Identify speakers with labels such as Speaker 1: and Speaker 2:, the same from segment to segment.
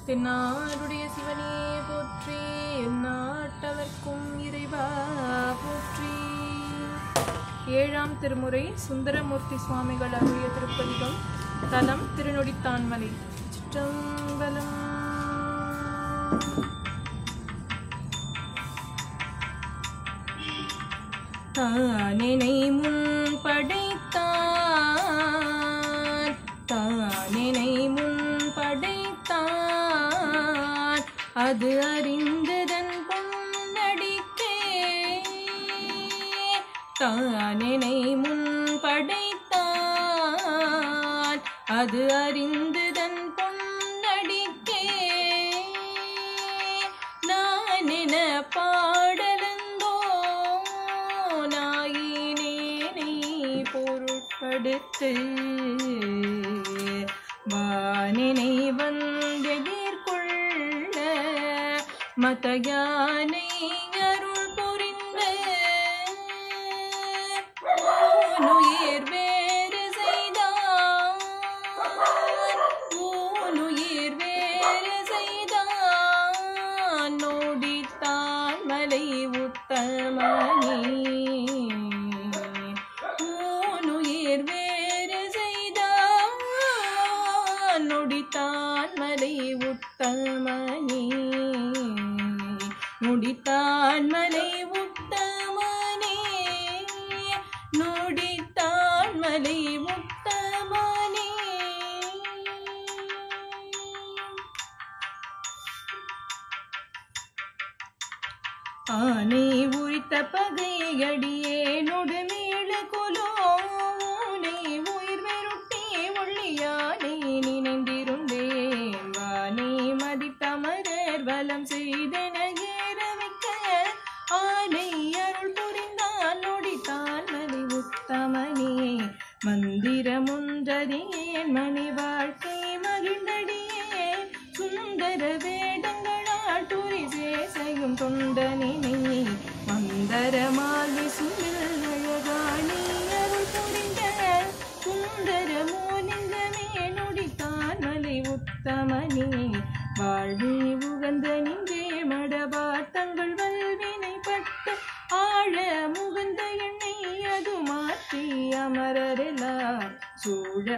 Speaker 1: தென்னாருடைய சிவனே போற்றி எந்நாட்டவர்க்கும் இறைவா போற்றி ஏழாம் திருமுறை சுந்தரமூர்த்தி சுவாமிகள் அருளிய திருப்பதிகம் தலம் திருநொடித்தான்மலை சிற்றம்பலம் தானினை முன் படைத்தான் தானினை முன் படைத்தான் அது அறிந்ததன் பொன்னடிக்கே தானினை முன் படைத்தான் அது அறிந்ததன் பொன்னடிக்கே நான் என பாடலந்தோ நாயினேனை பொருட்படுத்து வானினை வந்தெதிர்கொள்ள மதயானை அருள் புரிந்த ஊனுயிர் வேறு செய்தான் ஊனுயிர் வேறு செய்தான் நோடித்தான் மலை உத்தமனே ஊனுயிர் வேறு செய்தான் நொடித்தான் மலை உத்தமனே நொடித்தான் மலை உத்தமனே நொடித்தான் மலை உத்தமனே ஆனை உரித்த பகையடியே நொடுமீள குலோனை உயிர் வெருட்டி ஒள்ளியானை நினைந்திருந்தேன் வானை மதித்தமரர் வலம் செய்தென ஏறவிக்க ஆனை அருள் புரிந்தான் நொடித்தான் மலை உத்தமனே மந்திரமுன்றறியேன் மணி வாழ்க்கை மகிழ்ந்தடியே சுந்தர வேடங்களால் துரி சேசையும் தொண்டனினை மந்தரமால் விசுமில் அழகாணி அருள் புரிந்த சுந்தர மோலிங்கமே நொடித்தான் மலை உத்தமனே வாழ்வி உகந்த நின்றே மடவார் தங்கள் வல்வினைப்பட்டு ஆழ முகந்த எண்ணெய் அது மாற்றி அமரரெல்லாம் சூழ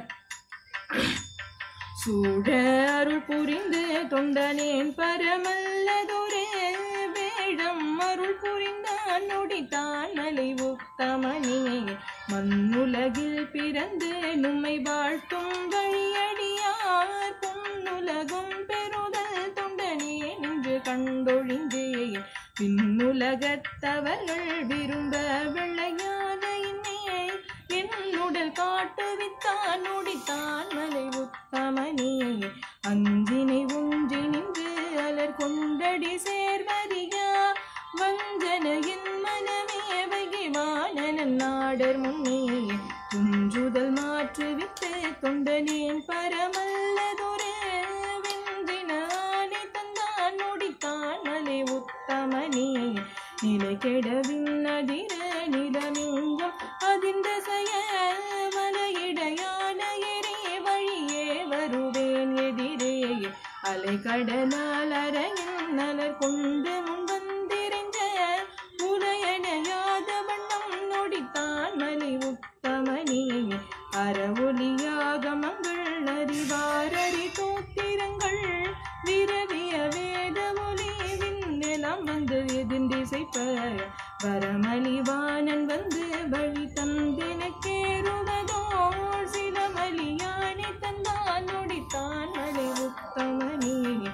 Speaker 1: சூழ அருள் புரிந்து தொண்டனேன் பரமல்லதொரு வேடம் அருள் புரிந்தான் நொடித்தான் மலை உத்தமனே மண்ணுலகில் பிறந்து நும்மை வாழ்த்தும் வழியடியார் பொன்னுலகும் பெறுதல் தொண்டனே நின்று கண்டொழிந்தேன் பின்னுலகத்தவர்கள் விரும்ப விளையாத என்னையே என்னுடல் காட்டுவித்தான் நொடித்தான் மலை உத்தமனே அஞ்சினை ஒன்றி நின்று அலர் கொண்டடி சேர்வரியா வஞ்சனையின் மனமே வகிவானன் நாடர் முன்னே துஞ்சுதல் மாற்றுவித்து தொண்டனேன் பரமல்லதொரு வென்றின ஆணை தந்தான் நொடித்தான் மலை உத்தமனே நிலை கெடவின் அதிர நிலமெங்கும் அதிர்ந்த செய்ய மலையிடையான எரே வழியே வருவேன் எதிரே அலை கடலால் அரையும் நலர் கொண்டு முன் வந்திருந்த உரையடையாத வண்ணம் நொடித்தான் மலை உத்தமனே அறவொலியாக மங்கள் அறிவாரறி தோத்திரங்கள் விரவிய வேத ஒலி விண்ணெல்லாம் வந்து எதிர்ந்திசைப்ப வரமலிவானன் வந்து வழி தந்தினக்கேறுவதோ சிலமலியானி தந்தான் நொடித்தான் மலை உத்தமனே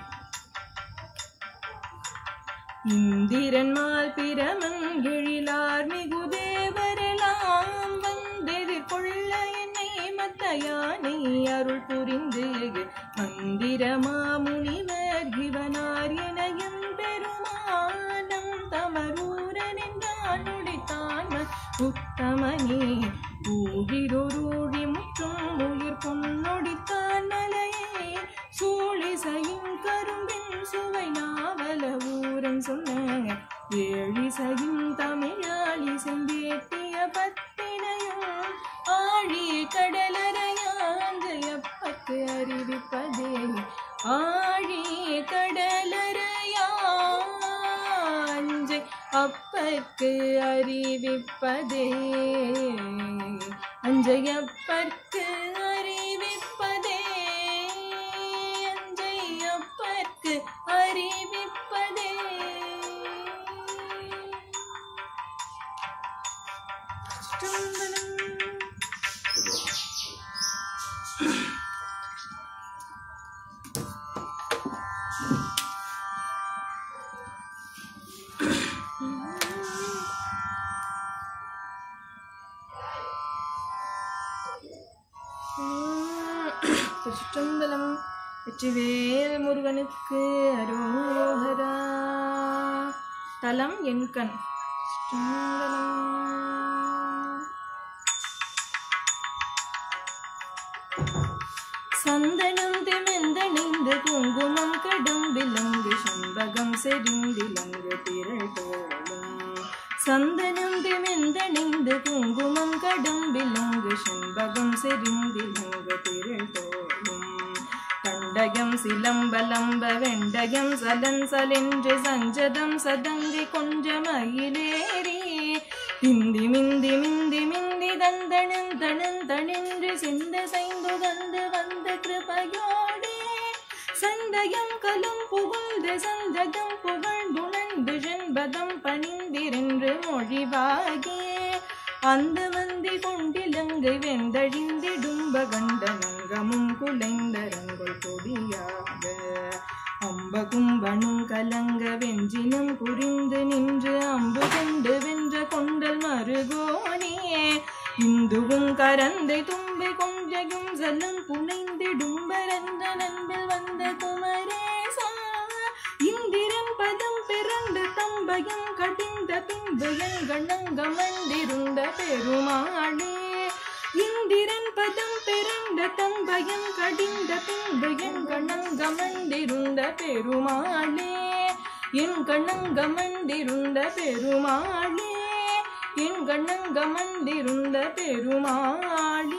Speaker 1: இந்திரன்மால் பிரமங்கிழிலார் மிகு தேவரெல்லாம் வந்தெதிர்கொள்ள என்னை மத்தையானை அருள் புரிந்து மந்திரமா முனிவர் இவனார் எனையும் பெருமானம் தமரூரன் என்றான் நொடித்தான் உத்தமனே ஊழிரொருழி முற்றும் உயிர் பொன்னொடித்தான் மலையே சூழிசையும் கரும்பின் சுவை நாவல ஊரன் சொன்ன ஏழிசையும் தமிழாளி செந்தேட்டிய பத்தினையும் ஆழி கடலரையாந்து எப்பத்து அறிவிப்பதே ஆழி அஞ்சையப்பர்க்கு அறிவிப்பதே அஞ்சையப்பர்க்கு அறிவிப்பதே அஞ்சையப்பர்க்கு அறிவிப்பதே திருச்சிற்றம்பலம் வெற்றிவேல் முருகனுக்கு அரோகரா தலம் என் கண் திருச்சிற்றம்பலம் சந்தனம் திமிழ்ந்தணிந்து குங்குமம் கடும் விலங்கு செண்பகம் செறிந்திலங்கு திரள் தோளும் சந்தனம் திமிழ்ந்தணிந்து குங்குமம் கடும் விலங்கு செண்பகம் செறிந்திலங்கு திரள் தோளும் கண்டகம் சிலம்பலம்ப வெண்டகம் சலன் சலென்று சஞ்சதம் சதங்கை கொஞ்ச மயிலேறி இந்தி மிந்தி மிந்தி மிந்தி தந்தனன் தனன் தனின்று சிந்த சைந்து வந்து வந்த கிருபையோடே சந்தயம் கலும் புகழ்ந்து சந்தகம் புகழ்ந்துணர்ந்து ஜென்பதம் பணிந்திரென்று மொழிவாகே அந்த வந்தி கொண்டிலங்கை வெந்தழிந்திடும்ப கண்டனங்கமும் குலைந்தரங்கள் கொடியாக அம்ப கும்பனும் கலங்க வெஞ்சினம் புரிந்து நின்று அம்பு கொண்டு வென்ற கொண்டல் மருகோனே இந்துவும் கரந்தை தும்பை கொஞ்சையும் சலம் புனைந்திடும்பரந்த நண்பில் வந்த குமரேசா இந்திரன் பதம் பிறந்து தம்பயம் கடிந்த பின்பு எங்கணங்கமண்டிருந்த பெருமாளே இந்திரன் பதம் பிறந்த தம்பயம் கடிந்த பின்பு எங்கணங்கமண்டிருந்த பெருமாளே என் கண்ணங்கமண்டிருந்த பெருமாளே என் கண்ணங்கமண்டிருந்த பெருமாளே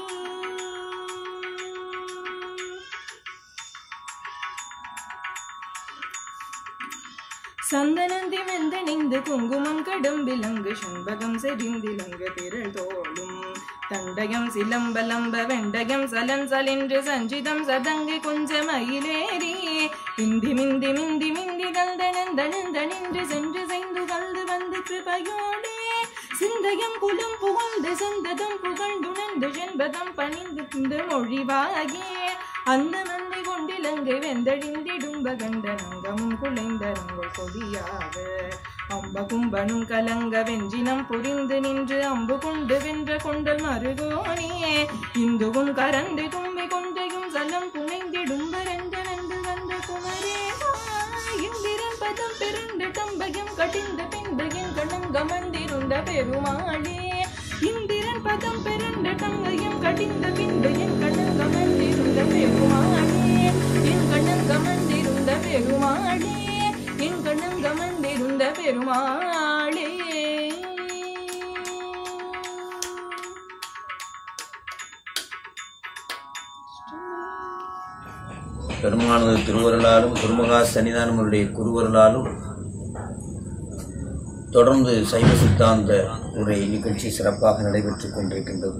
Speaker 1: சந்தனந்தி மெந்தணிந்து குங்குமம் கடும் விலங்கு செண்பகம் செறிந்திலங்கு திரள் தோளும் தண்டயம் சிலம்பலம்ப வெண்டயம் சலன் சலென்று சஞ்சிதம் சதங்கை கொஞ்ச மயிலேறி இந்தி மிந்தி மிந்தி மிந்தி கல்தனந்தனந்தனின்று சென்று செய்து கல்து வந்து கிருபையோடே சிந்தயம் குலம் புகழ்ந்து சந்ததம் புகழ்ந்துணர்ந்து செண்பதம் பணிந்து மொழிவாகே அந்த மந்தை கொண்டிலங்கை வெந்தழிந்திடும்ப கண்டனங்கமும் குலைந்தரங்கள் கொடியாக அம்ப கும்பனும் கலங்க வெஞ்சினம் புரிந்து நின்று அம்பு கொண்டு வென்ற கொண்டல் மருகோனே இந்துவும் கரந்து தும்பி கொண்டையும் சலம் புனைந்திடும்ப ரெண்டு நந்து வந்த குமரேசா இந்திரன் பதம் பிறந்து தம்பயம் கடிந்த பின்பு என் கணங்கமண்டிருந்த பெருமாளே இந்திரன் பதம் பிறந்த தங்கையும் கடிந்த பின்பு என் கணங்கமண்டிருந்த பெருமாளே என் கணங்கமண்டிருந்த பெருமாளே என் கணங்கமண்டிருந்த பெருமாளே
Speaker 2: பெருமானது திருவருளாலும் திருமகா சன்னிதானமுடைய குருவருளாலும் தொடர்ந்து சைவ சித்தாந்த உரை நிகழ்ச்சி சிறப்பாக நடைபெற்றுக் கொண்டிருக்கின்றது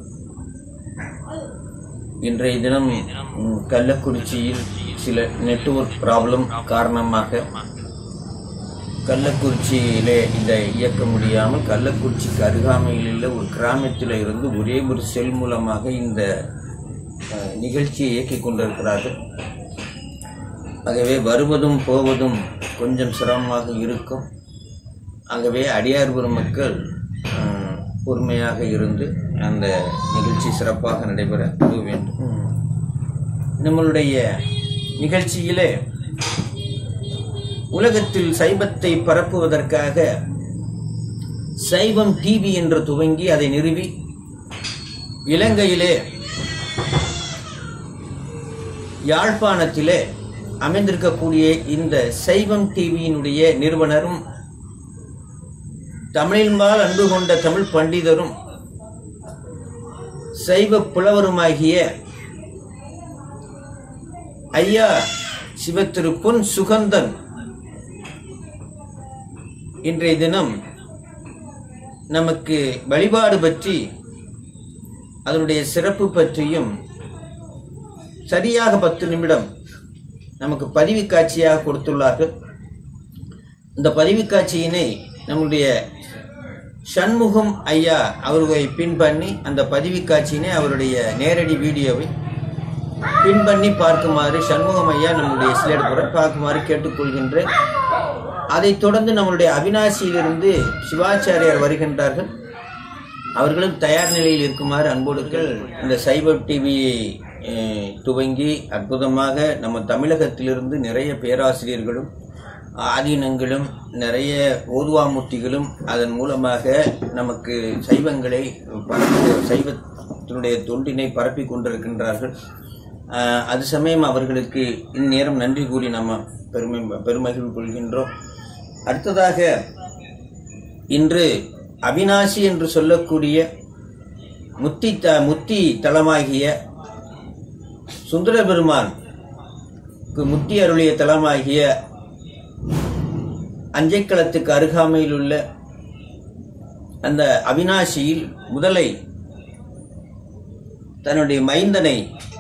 Speaker 2: இன்றைய தினம் ம், கள்ளக்குறிச்சியில் சில நெட்வொர்க் ப்ராப்ளம் காரணமாக கள்ளக்குறிச்சியிலே இதை இயக்க முடியாமல் கள்ளக்குறிச்சிக்கு அருகாமையில் உள்ள ஒரு கிராமத்தில் இருந்து ஒரே ஒரு செல் மூலமாக இந்த அஹ், நிகழ்ச்சியை இயக்கிக் கொண்டிருக்கிறார்கள் ஆகவே வருவதும் போவதும் கொஞ்சம் சிரமமாக இருக்கும் ஆகவே அடியார் பெருமக்கள் அஹ், பொறுமையாக இருந்து அந்த நிகழ்ச்சி சிறப்பாக நடைபெற உதவ வேண்டும் நம்மளுடைய நிகழ்ச்சியிலே உலகத்தில் சைவத்தை பரப்புவதற்காக சைவம் டிவி என்று துவங்கி அதை நிறுவி இலங்கையிலே யாழ்ப்பாணத்திலே அமைந்திருக்கக்கூடிய இந்த சைவம் டிவியினுடைய நிறுவனரும் தமிழின்பால் அன்பு கொண்ட தமிழ் பண்டிதரும் சைவ புலவருமாகிய ஐயா சிவத்திரு பொன் சுகந்தன் இன்றைய தினம் நமக்கு வழிபாடு பற்றி அதனுடைய சிறப்பு பற்றியும் சரியாக பத்து நிமிடம் நமக்கு பதிவு காட்சியாக கொடுத்துள்ளார்கள் இந்த பதிவு காட்சியினை நம்முடைய சண்முகம் ஐயா அவர்களை பின் பண்ணி அந்த பதிவு காட்சியினை அவருடைய நேரடி வீடியோவை பின் பண்ணி பார்க்குமாறு சண்முகம் ஐயா நம்முடைய சிலையிடப்புற பார்க்குமாறு கேட்டுக்கொள்கின்றேன் அதைத் தொடர்ந்து நம்மளுடைய அவினாசியிலிருந்து சிவாச்சாரியார் வருகின்றார்கள் அவர்களும் தயார் நிலையில் இருக்குமாறு அன்போடுக்கள் இந்த சைபர் டிவியை அஹ், துவங்கி அற்புதமாக நம்ம தமிழகத்திலிருந்து நிறைய பேராசிரியர்களும் ஆதீனங்களும் நிறைய ஓதுவாமூர்த்திகளும் அதன் மூலமாக நமக்கு சைவங்களை பரப்பி சைவத்தினுடைய தொண்டினை பரப்பி கொண்டிருக்கின்றார்கள் அஹ், அது சமயம் அவர்களுக்கு இந்நேரம் நன்றி கூறி நம்ம பெருமை பெருமகிழ்வு கொள்கின்றோம் அடுத்ததாக இன்று அவினாசி என்று சொல்லக்கூடிய முத்தி த முத்தி தலமாகிய சுந்தர பெருமான் முத்தி அருளிய தலமாகிய அஞ்சைக்களத்துக்கு அருகாமையில் உள்ள அந்த அவினாசியில் முதலை தன்னுடைய மைந்தனை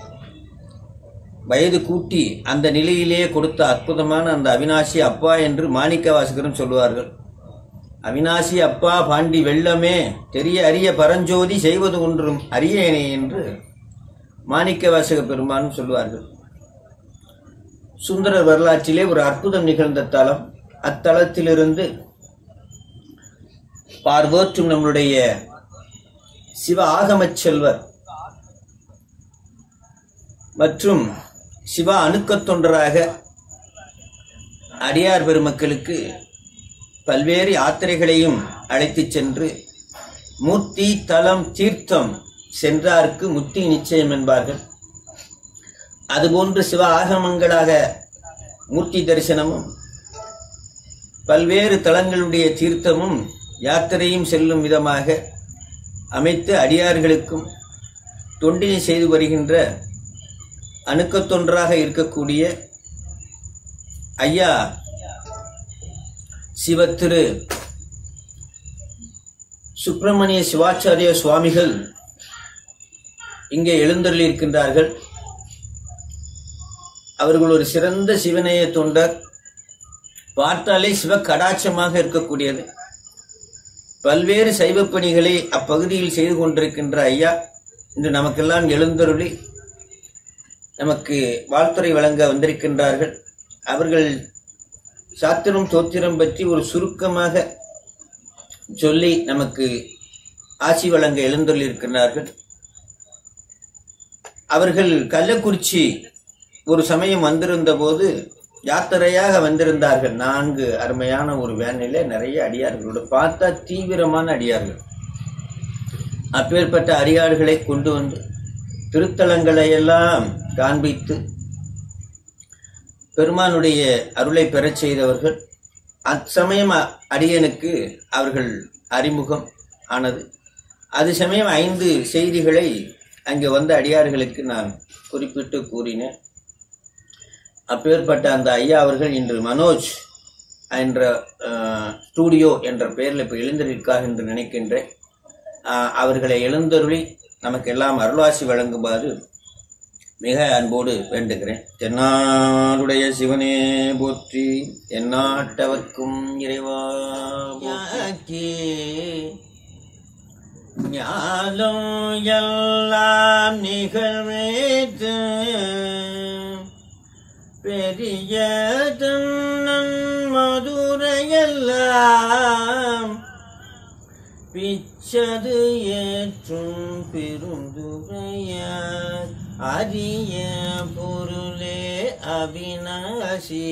Speaker 2: வயது கூட்டி அந்த நிலையிலேயே கொடுத்த அற்புதமான அந்த அவினாசி அப்பா என்று மாணிக்க வாசகரும் சொல்லுவார்கள் அவினாசி அப்பா பாண்டி வெள்ளமே தெரிய அரிய பரஞ்சோதி செய்வது ஒன்றும் அரியேனே என்று மாணிக்க வாசக பெருமானும் சொல்லுவார்கள் சுந்தரர் வரலாற்றிலே ஒரு அற்புதம் நிகழ்ந்த தலம் அத்தலத்திலிருந்து பார்வோற்றும் நம்முடைய சிவ ஆகமச் செல்வர் மற்றும் சிவ அணுக்கத் தொண்டராக அடியார் பெருமக்களுக்கு பல்வேறு யாத்திரைகளையும் அழைத்துச் சென்று மூர்த்தி தலம் தீர்த்தம் சென்றார்க்கு முத்தி நிச்சயம் என்பார்கள் அதுபோன்று சிவ ஆகமங்களாக மூர்த்தி தரிசனமும் பல்வேறு தலங்களுடைய தீர்த்தமும் யாத்திரையும் செல்லும் விதமாக அமைத்து அடியார்களுக்கும் தொண்டினை செய்து வருகின்ற அணுக்கத்தொன்றாக இருக்கக்கூடிய ஐயா சிவத்திரு சுப்பிரமணிய சிவாச்சாரிய சுவாமிகள் இங்கே எழுந்தருளியிருக்கின்றார்கள் அவர்கள் ஒரு சிறந்த சிவநேய தொண்டர் பார்த்தாலே சிவ கடாட்சமாக இருக்கக்கூடியது பல்வேறு சைவ பணிகளை அப்பகுதியில் செய்து கொண்டிருக்கின்ற ஐயா இன்று நமக்கெல்லாம் எழுந்தருளி நமக்கு வாழ்த்துறை வழங்க வந்திருக்கின்றார்கள் அவர்கள் சாத்திரம் தோத்திரம் பற்றி ஒரு சுருக்கமாக சொல்லி நமக்கு ஆசி வழங்க எழுந்தருளியிருக்கிறார்கள் அவர்கள் கள்ளக்குறிச்சி ஒரு சமயம் வந்திருந்த போது யாத்திரையாக வந்திருந்தார்கள் நான்கு அருமையான ஒரு வேனில நிறைய அடியார்களோடு பார்த்தா தீவிரமான அடியார்கள் அப்பேற்பட்ட அடியார்களை கொண்டு வந்து திருத்தலங்களை எல்லாம் காண்பித்து பெருமானுடைய அருளை பெறச் செய்தவர்கள் அச்சமயம் அ- அடியனுக்கு அவர்கள் அறிமுகம் ஆனது அது சமயம் ஐந்து செய்திகளை அங்கே வந்த அடியார்களுக்கு நான் குறிப்பிட்டு கூறினேன் அப்பேற்பட்ட அந்த ஐயா அவர்கள் இன்று மனோஜ் என்ற அஹ், ஸ்டூடியோ என்ற பெயரில் இப்போ எழுந்திருக்கார் என்று நினைக்கின்றேன் அஹ், அவர்களை எழுந்தருளி நமக்கு எல்லாம் அருளாசி வழங்குமாறு மிக அன்போடு வேண்டுகிறேன் தென்னாடுடைய சிவனே போற்றி எந்நாட்டவர்க்கும் இறைவா போற்றி. ஞானம் எல்லாம் நிகழ்வேத்து பெரிய தன்னன் மதுரையெல்லாம் பிச்சது ஏற்றும் பெருந்துரையார் அரிய பொருளே அவிநாசி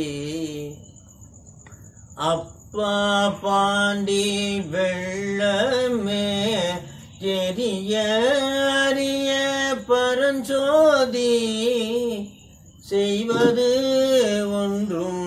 Speaker 2: அப்பா பாண்டி வெள்ளமே தெரிய அரிய பரஞ்சோதி செய்வது ஒன்றும்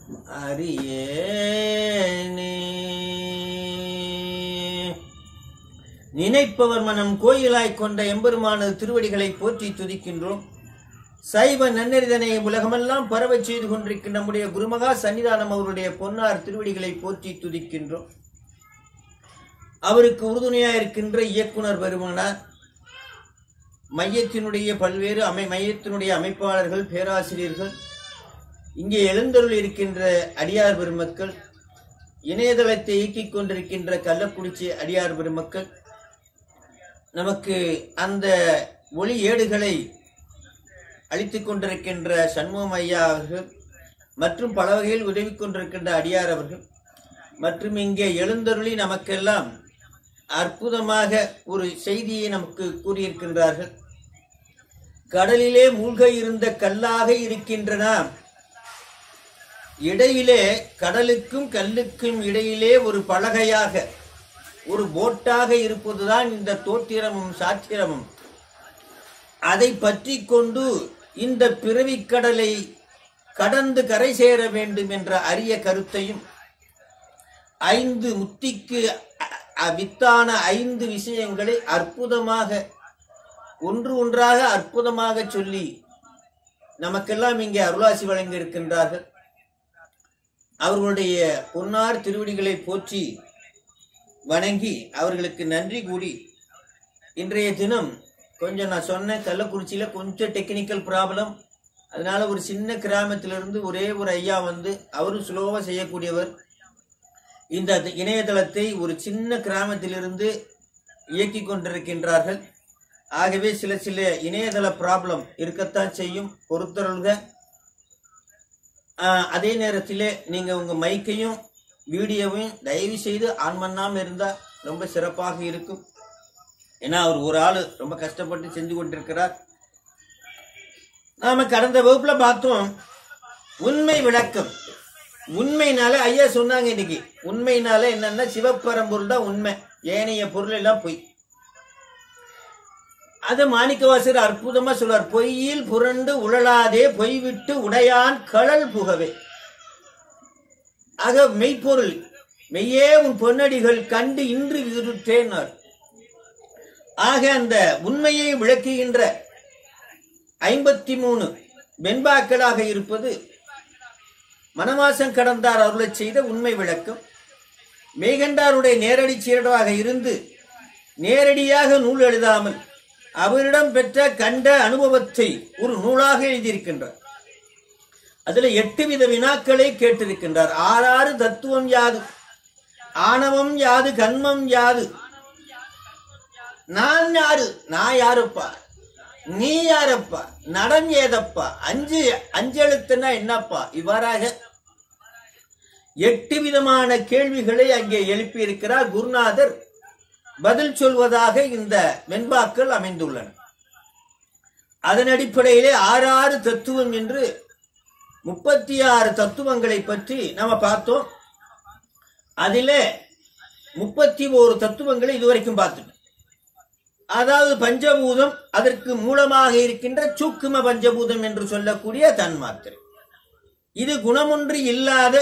Speaker 2: அறியேனே நினைப்பவர் மனம் கோயிலாய்க் கொண்ட எம்பெருமானது திருவடிகளை போற்றி துதிக்கின்றோம் சைவ நன்னெறிதனை உலகமெல்லாம் பரவச் செய்து கொண்டிருக்கின்ற நம்முடைய குருமகா சன்னிதானம் அவருடைய பொன்னார் திருவடிகளை போற்றி துதிக்கின்றோம் அவருக்கு உறுதுணையாக இருக்கின்ற இயக்குனர் பெருமனார் மையத்தினுடைய பல்வேறு அமை மையத்தினுடைய அமைப்பாளர்கள் பேராசிரியர்கள் இங்கே எழுந்தருள் இருக்கின்ற அடியார் பெருமக்கள் இணையதளத்தை இயக்கிக் கொண்டிருக்கின்ற கள்ளக்குறிச்சி அடியார் பெருமக்கள் நமக்கு அந்த ஒளி ஏடுகளை அளித்துக் கொண்டிருக்கின்ற சண்முகம் ஐயா அவர்கள் மற்றும் பல வகையில் உதவி கொண்டிருக்கின்ற அடியார் அவர்கள் மற்றும் இங்கே எழுந்தருளி நமக்கெல்லாம் அற்புதமாக ஒரு செய்தியை நமக்கு கூறியிருக்கின்றார்கள் கடலிலே மூழ்க இருந்த கல்லாக இருக்கின்ற நாம் இடையிலே கடலுக்கும் கல்லுக்கும் இடையிலே ஒரு பலகையாக ஒரு போட்டாக இருப்பதுதான் இந்த தோத்திரமும் சாத்திரமும் அதை பற்றி கொண்டு இந்த பிறவிக் கடலை கடந்து கரை சேர வேண்டும் என்ற அரிய கருத்தையும் ஐந்து முத்திக்கு அ- அ- வித்தான ஐந்து விஷயங்களை அற்புதமாக ஒன்று ஒன்றாக அற்புதமாக சொல்லி நமக்கெல்லாம் இங்கே அருளாசி வழங்கி இருக்கின்றார்கள் அவர்களுடைய பொன்னார் திருவடிகளை போற்றி வணங்கி அவர்களுக்கு நன்றி கூறி இன்றைய தினம் கொஞ்சம் நான் சொன்னேன் கள்ளக்குறிச்சியில கொஞ்சம் டெக்னிக்கல் ப்ராப்ளம் அதனால ஒரு சின்ன கிராமத்திலிருந்து ஒரே ஒரு ஐயா வந்து அவரும் ஸ்லோவா செய்யக்கூடியவர் இந்த இணையதளத்தை ஒரு சின்ன கிராமத்திலிருந்து இயக்கி கொண்டிருக்கின்றார்கள் ஆகவே சில சில இணையதள ப்ராப்ளம் இருக்கத்தான் செய்யும் பொறுத்தருள்க ஆஹ், அதே நேரத்திலே நீங்க உங்க மைக்கையும் வீடியோவையும் தயவு செய்து ஆன் பண்ணாம இருந்தா ரொம்ப சிறப்பாக இருக்கும் ஏன்னா அவர் ஒரு ஆளு ரொம்ப கஷ்டப்பட்டு செஞ்சு கொண்டிருக்கிறார் நாம கடந்த வகுப்புல பார்த்தோம் உண்மை விளக்கம் உண்மைனால ஐயா சொன்னாங்க இன்னைக்கு உண்மைனால என்னன்னா சிவப்பரம்பொருள் தான் உண்மை ஏனைய பொருள் எல்லாம் பொய் அது மாணிக்கவாசர் அற்புதமா சொல்றார் பொய்யில் புரண்டு உழலாதே பொய் விட்டு உடையான் கடல் புகவே ஆக மெய்ப்பொருள் மெய்யே உன் பொன்னடிகள் கண்டு இன்று விருற்றேனார் ஆக அந்த உண்மையை விளக்குகின்ற ஐம்பத்தி மூணு வெண்பாக்களாக இருப்பது மனவாசம் கடந்தார் அருளச் செய்த உண்மை விளக்கம் மேகண்டாருடைய நேரடி சீரடாக இருந்து நேரடியாக நூல் எழுதாமல் அவரிடம் பெற்ற கண்ட அனுபவத்தை ஒரு நூலாக எழுதியிருக்கின்றார் அதுல எட்டு வித வினாக்களை கேட்டிருக்கின்றார் ஆறாறு தத்துவம் யாது ஆணவம் யாது கண்மம் யாது நான் யாரு நான் யாருப்பா நீ யாரப்பா நடம் ஏதப்பா அஞ்சு அஞ்செழுத்துனா என்னப்பா இவ்வாறாக எட்டு விதமான கேள்விகளை அங்கே எழுப்பியிருக்கிறார் குருநாதர் பதில் சொல்வதாக இந்த வெண்பாக்கள் அமைந்துள்ளன அதன் அடிப்படையிலே ஆறு ஆறு தத்துவம் என்று முப்பத்தி ஆறு தத்துவங்களை பற்றி நம்ம பார்த்தோம் அதிலே முப்பத்தி ஓரு தத்துவங்களை இதுவரைக்கும் பார்த்துட்டோம் அதாவது பஞ்சபூதம் அதற்கு மூலமாக இருக்கின்ற சூக்கும பஞ்சபூதம் என்று சொல்லக்கூடிய தன்மாத்திரை இது குணமொன்று இல்லாத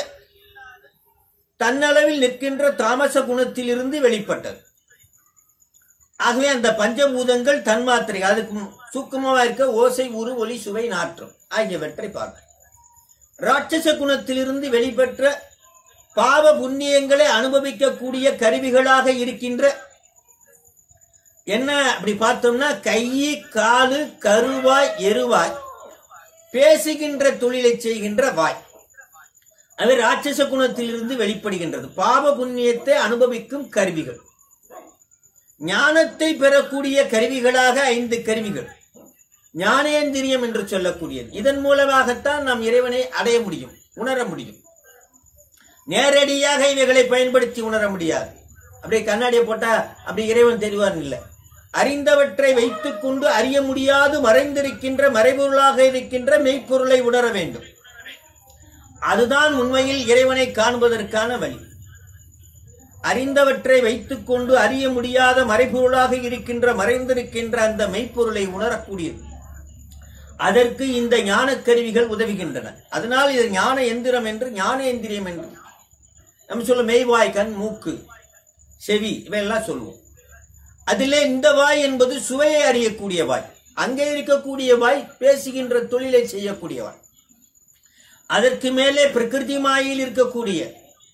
Speaker 2: தன்னளவில் நிற்கின்ற தாமச குணத்திலிருந்து வெளிப்பட்டது ஆகவே அந்த பஞ்சபூதங்கள் தன்மாத்திரை அதுக்கு சூக்குமமா இருக்க ஓசை உரு ஒலி சுவை நாற்றம் ஆகியவற்றை பார்க்க ராட்சச குணத்திலிருந்து வெளிப்பெற்ற பாவ புண்ணியங்களை அனுபவிக்கக்கூடிய கருவிகளாக இருக்கின்ற என்ன அப்படி பார்த்தோம்னா கை காலு கருவாய் எருவாய் பேசுகின்ற தொழிலை செய்கின்ற வாய் அது ராட்சச குணத்திலிருந்து வெளிப்படுகின்றது பாவ புண்ணியத்தை அனுபவிக்கும் கருவிகள் ஞானத்தை பெறக்கூடிய கருவிகளாக ஐந்து கருவிகள் ஞானேந்திரியம் என்று சொல்லக்கூடியது இதன் மூலமாகத்தான் நாம் இறைவனை அடைய முடியும் உணர முடியும் நேரடியாக இவைகளை பயன்படுத்தி உணர முடியாது அப்படியே கண்ணாடியை போட்டா அப்படி இறைவன் தெரிவார் இல்லை அறிந்தவற்றை வைத்துக் கொண்டு அறிய முடியாது மறைந்திருக்கின்ற மறைபொருளாக இருக்கின்ற மெய்ப்பொருளை உணர வேண்டும் அதுதான் உண்மையில் இறைவனை காண்பதற்கான வழி அறிந்தவற்றை வைத்துக் கொண்டு அறிய முடியாத மறைபொருளாக இருக்கின்ற மறைந்திருக்கின்ற அந்த மெய்ப்பொருளை உணரக்கூடியது அதற்கு இந்த ஞான கருவிகள் உதவுகின்றன அதனால் இது ஞான எந்திரம் என்று ஞான எந்திரியம் என்று நம்ம சொல்ல மெய்வாய் கண் மூக்கு செவி இவையெல்லாம் சொல்லுவோம் அதிலே இந்த வாய் என்பது சுவையை அறியக்கூடிய வாய் அங்கே இருக்கக்கூடிய வாய் பேசுகின்ற தொழிலை செய்யக்கூடிய வாய் அதற்கு மேலே பிரகிருதி மாயில் இருக்கக்கூடிய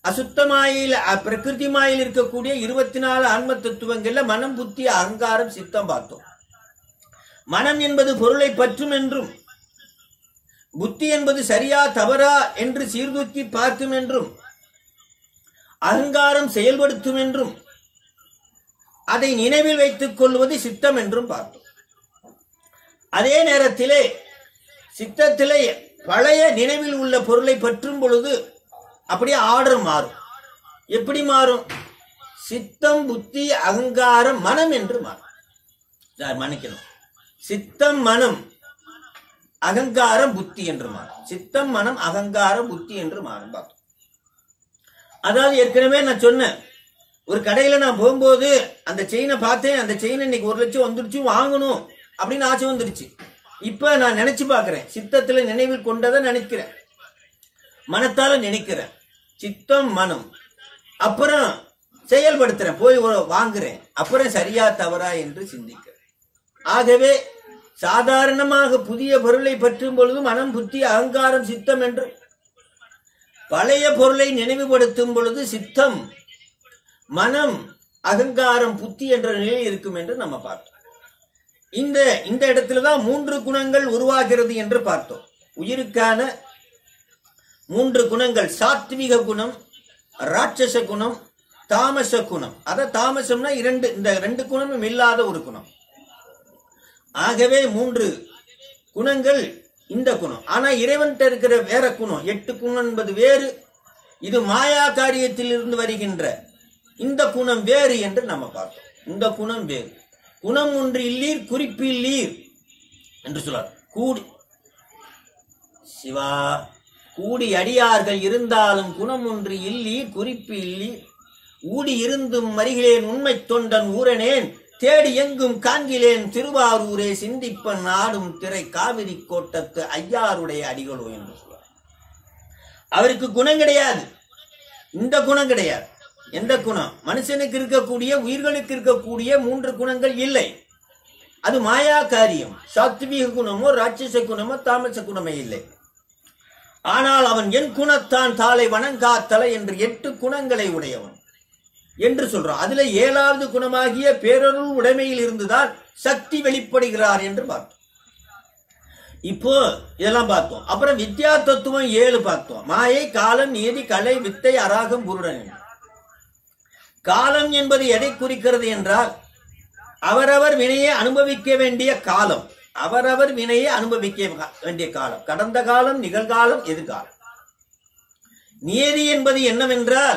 Speaker 2: அசுத்தமாயில் அ- பிரகிருதி மாயில் இருக்கக்கூடிய இருபத்தி நாலு ஆன்ம தத்துவங்கள்ல மனம் புத்தி அகங்காரம் சித்தம் பார்த்தோம் மனம் என்பது பொருளை பற்றும் என்றும் புத்தி என்பது சரியா தவறா என்று சீர்தூக்கி பார்க்கும் என்றும் அகங்காரம் செயல்படுத்தும் என்றும் அதை நினைவில் வைத்துக் கொள்வது சித்தம் என்றும் பார்த்தோம் அதே நேரத்திலே சித்தத்திலே பழைய நினைவில் உள்ள பொருளை பற்றும் பொழுது அப்படியே ஆர்டர் மாறும் எப்படி மாறும் சித்தம் புத்தி அகங்காரம் மனம் என்று மாறும் சார் மன்னிக்கணும் சித்தம் மனம் அகங்காரம் புத்தி என்று மாறும் சித்தம் மனம் அகங்காரம் புத்தி என்று மாறும் பார்த்தோம் அதாவது ஏற்கனவே நான் சொன்னேன் ஒரு கடையில நான் போகும்போது அந்த செயினை பார்த்தேன் அந்த செயின் இன்னைக்கு ஒரு லட்சம் வந்துருச்சு வாங்கணும் அப்படின்னு ஆசை வந்துருச்சு இப்ப நான் நினைச்சு பார்க்கிறேன் சித்தத்துல நினைவில் கொண்டதை நினைக்கிறேன் மனத்தால நினைக்கிறேன் சித்தம் மனம் அப்புறம் செயல்படுத்துறேன் போய் ஒரு வாங்குறேன் அப்புறம் சரியா தவறா என்று சிந்திக்கிறேன் ஆகவே சாதாரணமாக புதிய பொருளை பற்றும் பொழுது மனம் புத்தி அகங்காரம் சித்தம் என்று பழைய பொருளை நினைவுபடுத்தும் பொழுது சித்தம் மனம் அகங்காரம் புத்தி என்ற நிலையில் இருக்கும் என்று நம்ம பார்த்தோம் இந்த இந்த இடத்துல தான் மூன்று குணங்கள் உருவாகிறது என்று பார்த்தோம் உயிருக்கான மூன்று குணங்கள் சாத்விக குணம் ராட்சச குணம் தாமச குணம் அத தாமசம்னா இரண்டு இந்த ரெண்டு குணமும் இல்லாத ஒரு குணம் ஆகவே மூன்று குணங்கள் இந்த குணம் ஆனா இறைவன்கிட்ட இருக்கிற வேற குணம் எட்டு குணம் என்பது வேறு இது மாயா காரியத்தில் இருந்து வருகின்ற இந்த குணம் வேறு என்று நம்ம பார்த்தோம் இந்த குணம் வேறு குணம் ஒன்று இல்லீர் குறிப்பு இல்லீர் என்று சொல்றார் கூடி சிவா கூடி அடியார்கள் இருந்தாலும் குணம் ஒன்று இல்லீர் குறிப்பு இல்லீர் ஊடி இருந்தும் மறிகளேன் உண்மை தொண்டன் ஊரனேன் தேடி எங்கும் காண்கிலேன் திருவாரூரே சிந்திப்பன் நாடும் திரை காவிரி கோட்டத்து ஐயாருடைய அடிகளோ என்று சொல்றார் அவருக்கு குணம் கிடையாது இந்த குணம் கிடையாது எந்த குணம் மனுஷனுக்கு இருக்கக்கூடிய உயிர்களுக்கு இருக்கக்கூடிய மூன்று குணங்கள் இல்லை அது மாயா காரியம் சாத்வீக குணமோ ராட்சச குணமோ தாமச குணமே இல்லை ஆனால் அவன் என் குணத்தான் தாளை வணங்காத்தலை என்று எட்டு குணங்களை உடையவன் என்று சொல்றான் அதுல ஏழாவது குணமாகிய பேரருள் உடைமையில் இருந்துதான் சக்தி வெளிப்படுகிறார் என்று பார்த்தோம் இப்போ இதெல்லாம் பார்த்தோம் அப்புறம் வித்யா தத்துவம் ஏழு பார்த்தோம் மாயை காலம் நீதி கலை வித்தை அராகம் புருடன் என்று. காலம் என்பது எதை குறிக்கிறது என்றால் அவரவர் வினையை அனுபவிக்க வேண்டிய காலம் அவரவர் வினையை அனுபவிக்க வேண்டிய காலம் கடந்த காலம் நிகழ்காலம் எதிர்காலம் நியதி என்பது என்னவென்றால்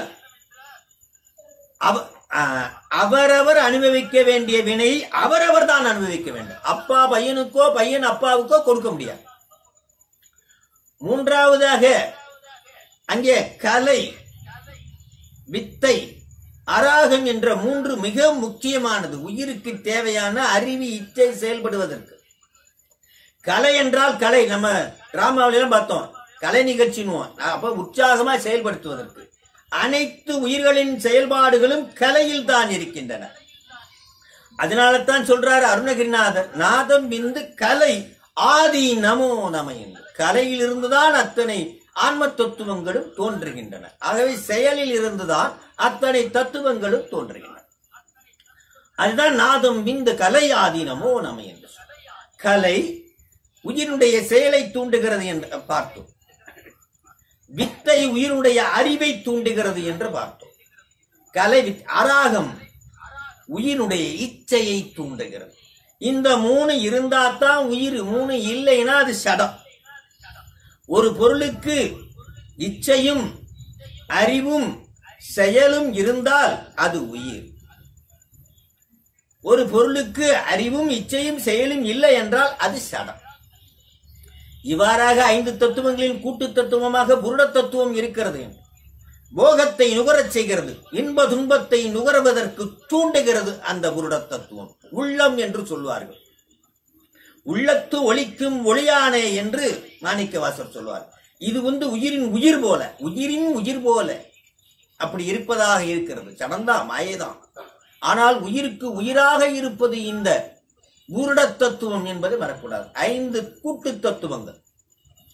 Speaker 2: அவ- ஆ, அவரவர் அனுபவிக்க வேண்டிய வினை அவரவர் தான் அனுபவிக்க வேண்டும் அப்பா பையனுக்கோ பையன் அப்பாவுக்கோ கொடுக்க முடியாது மூன்றாவதாக அங்கே கலை வித்தை அராகம் என்ற மூன்று மிக முக்கியமானது உயிருக்கு தேவையான அறிவு இச்சை செயல்படுவதற்கு கலை என்றால் கலை நம்ம டிராமாவிலாம் பார்த்தோம் கலை நிகழ்ச்சின்னுவோம் அப்ப உற்சாகமா செயல்படுத்துவதற்கு அனைத்து உயிர்களின் செயல்பாடுகளும் கலையில் தான் இருக்கின்றன அதனால தான் சொல்றாரு அருணகிரிநாதர் நாதம் விந்து கலை ஆதி நமோ நம என்று கலையில் இருந்துதான் அத்தனை ஆன்ம தத்துவங்களும் தோன்றுகின்றன ஆகவே செயலில் இருந்துதான் அத்தனை தத்துவங்களும் தோன்றுகின்றன அதுதான் நாதம் விந்து கலை ஆதி நமோ நம என்று சொல்றார். கலை உயிரினுடைய செயலை தூண்டுகிறது என்று பார்த்தோம் வித்தை உயிருடைய அறிவை தூண்டுகிறது என்று பார்த்தோம் கலை வித்- அராகம் உயிரினுடைய இச்சையை தூண்டுகிறது இந்த மூணு இருந்தாதான் உயிர் மூணு இல்லைன்னா அது சடம் ஒரு பொருளுக்கு இச்சையும் அறிவும் செயலும் இருந்தால் அது உயிர் ஒரு பொருளுக்கு அறிவும் இச்சையும் செயலும் இல்லை என்றால் அது சடம் இவ்வாறாக ஐந்து தத்துவங்களின் கூட்டு தத்துவமாக புருட தத்துவம் இருக்கிறது போகத்தை நுகரச் செய்கிறது இன்ப துன்பத்தை நுகர்வதற்கு தூண்டுகிறது அந்த புருட தத்துவம் உள்ளம் என்று சொல்வார்கள் உள்ளத்து ஒளிக்கும் ஒளியானே என்று மாணிக்கவாசர் சொல்வார் இது வந்து உயிரின் உயிர் போல உயிரின் உயிர் போல அப்படி இருப்பதாக இருக்கிறது சடந்தா மாயைதான் ஆனால் உயிருக்கு உயிராக இருப்பது இந்த பூருட தத்துவம் என்பது வரக்கூடாது ஐந்து கூட்டு தத்துவங்கள்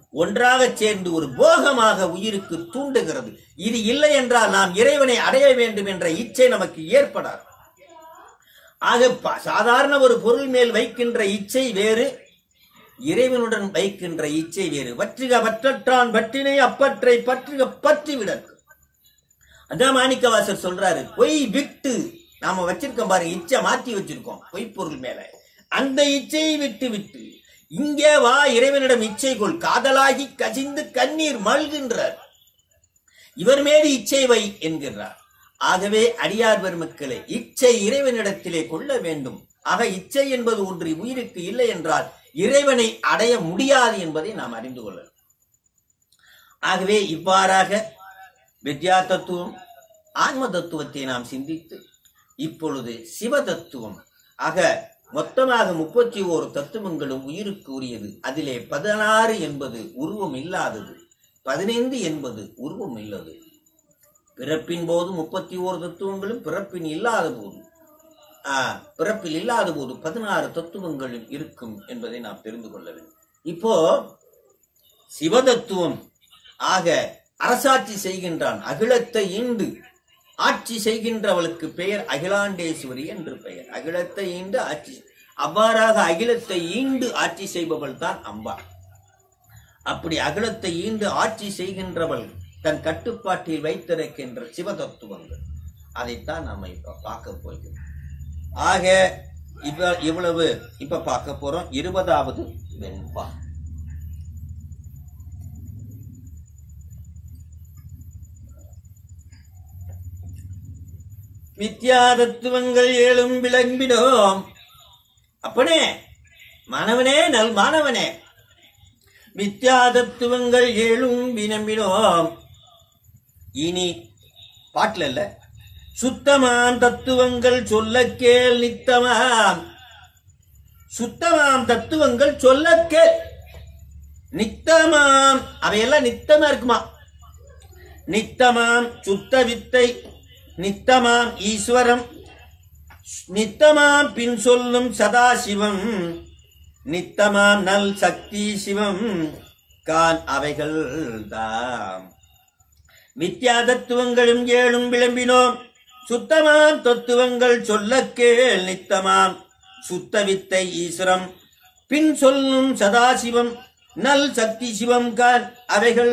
Speaker 2: ஒன்றாக சேர்ந்து ஒரு போகமாக உயிருக்கு தூண்டுகிறது இது இல்லை என்றால் நாம் இறைவனை அடைய வேண்டும் என்ற இச்சை நமக்கு ஏற்படாது ஆக ப- சாதாரண ஒரு பொருள் மேல் வைக்கின்ற இச்சை வேறு இறைவனுடன் வைக்கின்ற இச்சை வேறு வற்றுக வற்றற்றான் வற்றினை அப்பற்றை பற்றுக பற்றி விடற்கு அதான் மாணிக்கவாசர் சொல்றாரு பொய் விட்டு நாம வச்சிருக்கோம் பாருங்க இச்சை மாத்தி வச்சிருக்கோம் பொய் பொருள் மேல அந்த இச்சையை விட்டு விட்டு இங்கே வா இறைவனிடம் இச்சை கொள் காதலாகி கசிந்து கண்ணீர் மல்கின்றார் இவர் மீது இச்சை வை என்கிறார் ஆகவே அடியார் பெருமக்களை இச்சை இறைவனிடத்திலே கொள்ள வேண்டும் ஆக இச்சை என்பது ஒன்று உயிருக்கு இல்லை என்றால் இறைவனை அடைய முடியாது என்பதை நாம் அறிந்து கொள்ளலாம் ஆகவே இவ்வாறாக வித்யா தத்துவம் ஆன்ம தத்துவத்தை நாம் சிந்தித்து இப்பொழுது சிவ தத்துவம் ஆக மொத்தமாக முப்பத்தி ஓரு தத்துவங்களும் உயிருக்கு உரியது அதிலே பதினாறு என்பது உருவம் இல்லாதது பதினைந்து என்பது உருவம் இல்லது பிறப்பின் போது முப்பத்தி ஓரு தத்துவங்களும் பிறப்பின் இல்லாத போது ஆ, பிறப்பில் இல்லாத போது பதினாறு தத்துவங்களும் இருக்கும் என்பதை நாம் தெரிந்து கொள்ள வேண்டும் இப்போ சிவதத்துவம் ஆக அரசாட்சி செய்கின்றான் அகிலத்தை ஈண்டு ஆட்சி செய்கின்றவளுக்கு பெயர் அகிலாண்டேஸ்வரி என்று பெயர் அகிலத்தை ஈண்டு ஆட்சி அவ்வாறாக அகிலத்தை ஈண்டு ஆட்சி செய்பவள் தான் அம்பா அப்படி அகிலத்தை ஈண்டு ஆட்சி செய்கின்றவள் தன் கட்டுப்பாட்டில் வைத்திருக்கின்ற சிவதத்துவங்கள் அதைத்தான் நாம இப்ப பார்க்க போகிறோம் ஆக இப்ப இவ்வளவு இப்ப பார்க்க போறோம் இருபதாவது வெண்பா வித்யா தத்துவங்கள் ஏழும் விளம்பினோம் அப்பனே மாணவனே நல் மாணவனே வித்யா தத்துவங்கள் ஏழும் வினம்பினோம் இனி பாட்டுல இல்ல சுத்தமாம் தத்துவங்கள் சொல்ல கேள் நித்தமாம் சுத்தமாம் தத்துவங்கள் சொல்ல கேள் நித்தமாம் அவையெல்லாம் நித்தமா இருக்குமா நித்தமாம் சுத்த வித்தை நித்தமாம் ஈஸ்வரம் நித்தமாம் பின் சொல்லும் சதாசிவம் நித்தமாம் நல் சக்தி சிவம் கான் அவைகள் தாம் மித்யா தத்துவங்களும் ஏழும் விளம்பினோம் சுத்தமாம் தத்துவங்கள் சொல்ல கேள் நித்தமாம் சுத்த வித்தை ஈஸ்வரம் பின் சொல்லும் சதாசிவம் நல் சக்தி சிவம் கான் அவைகள்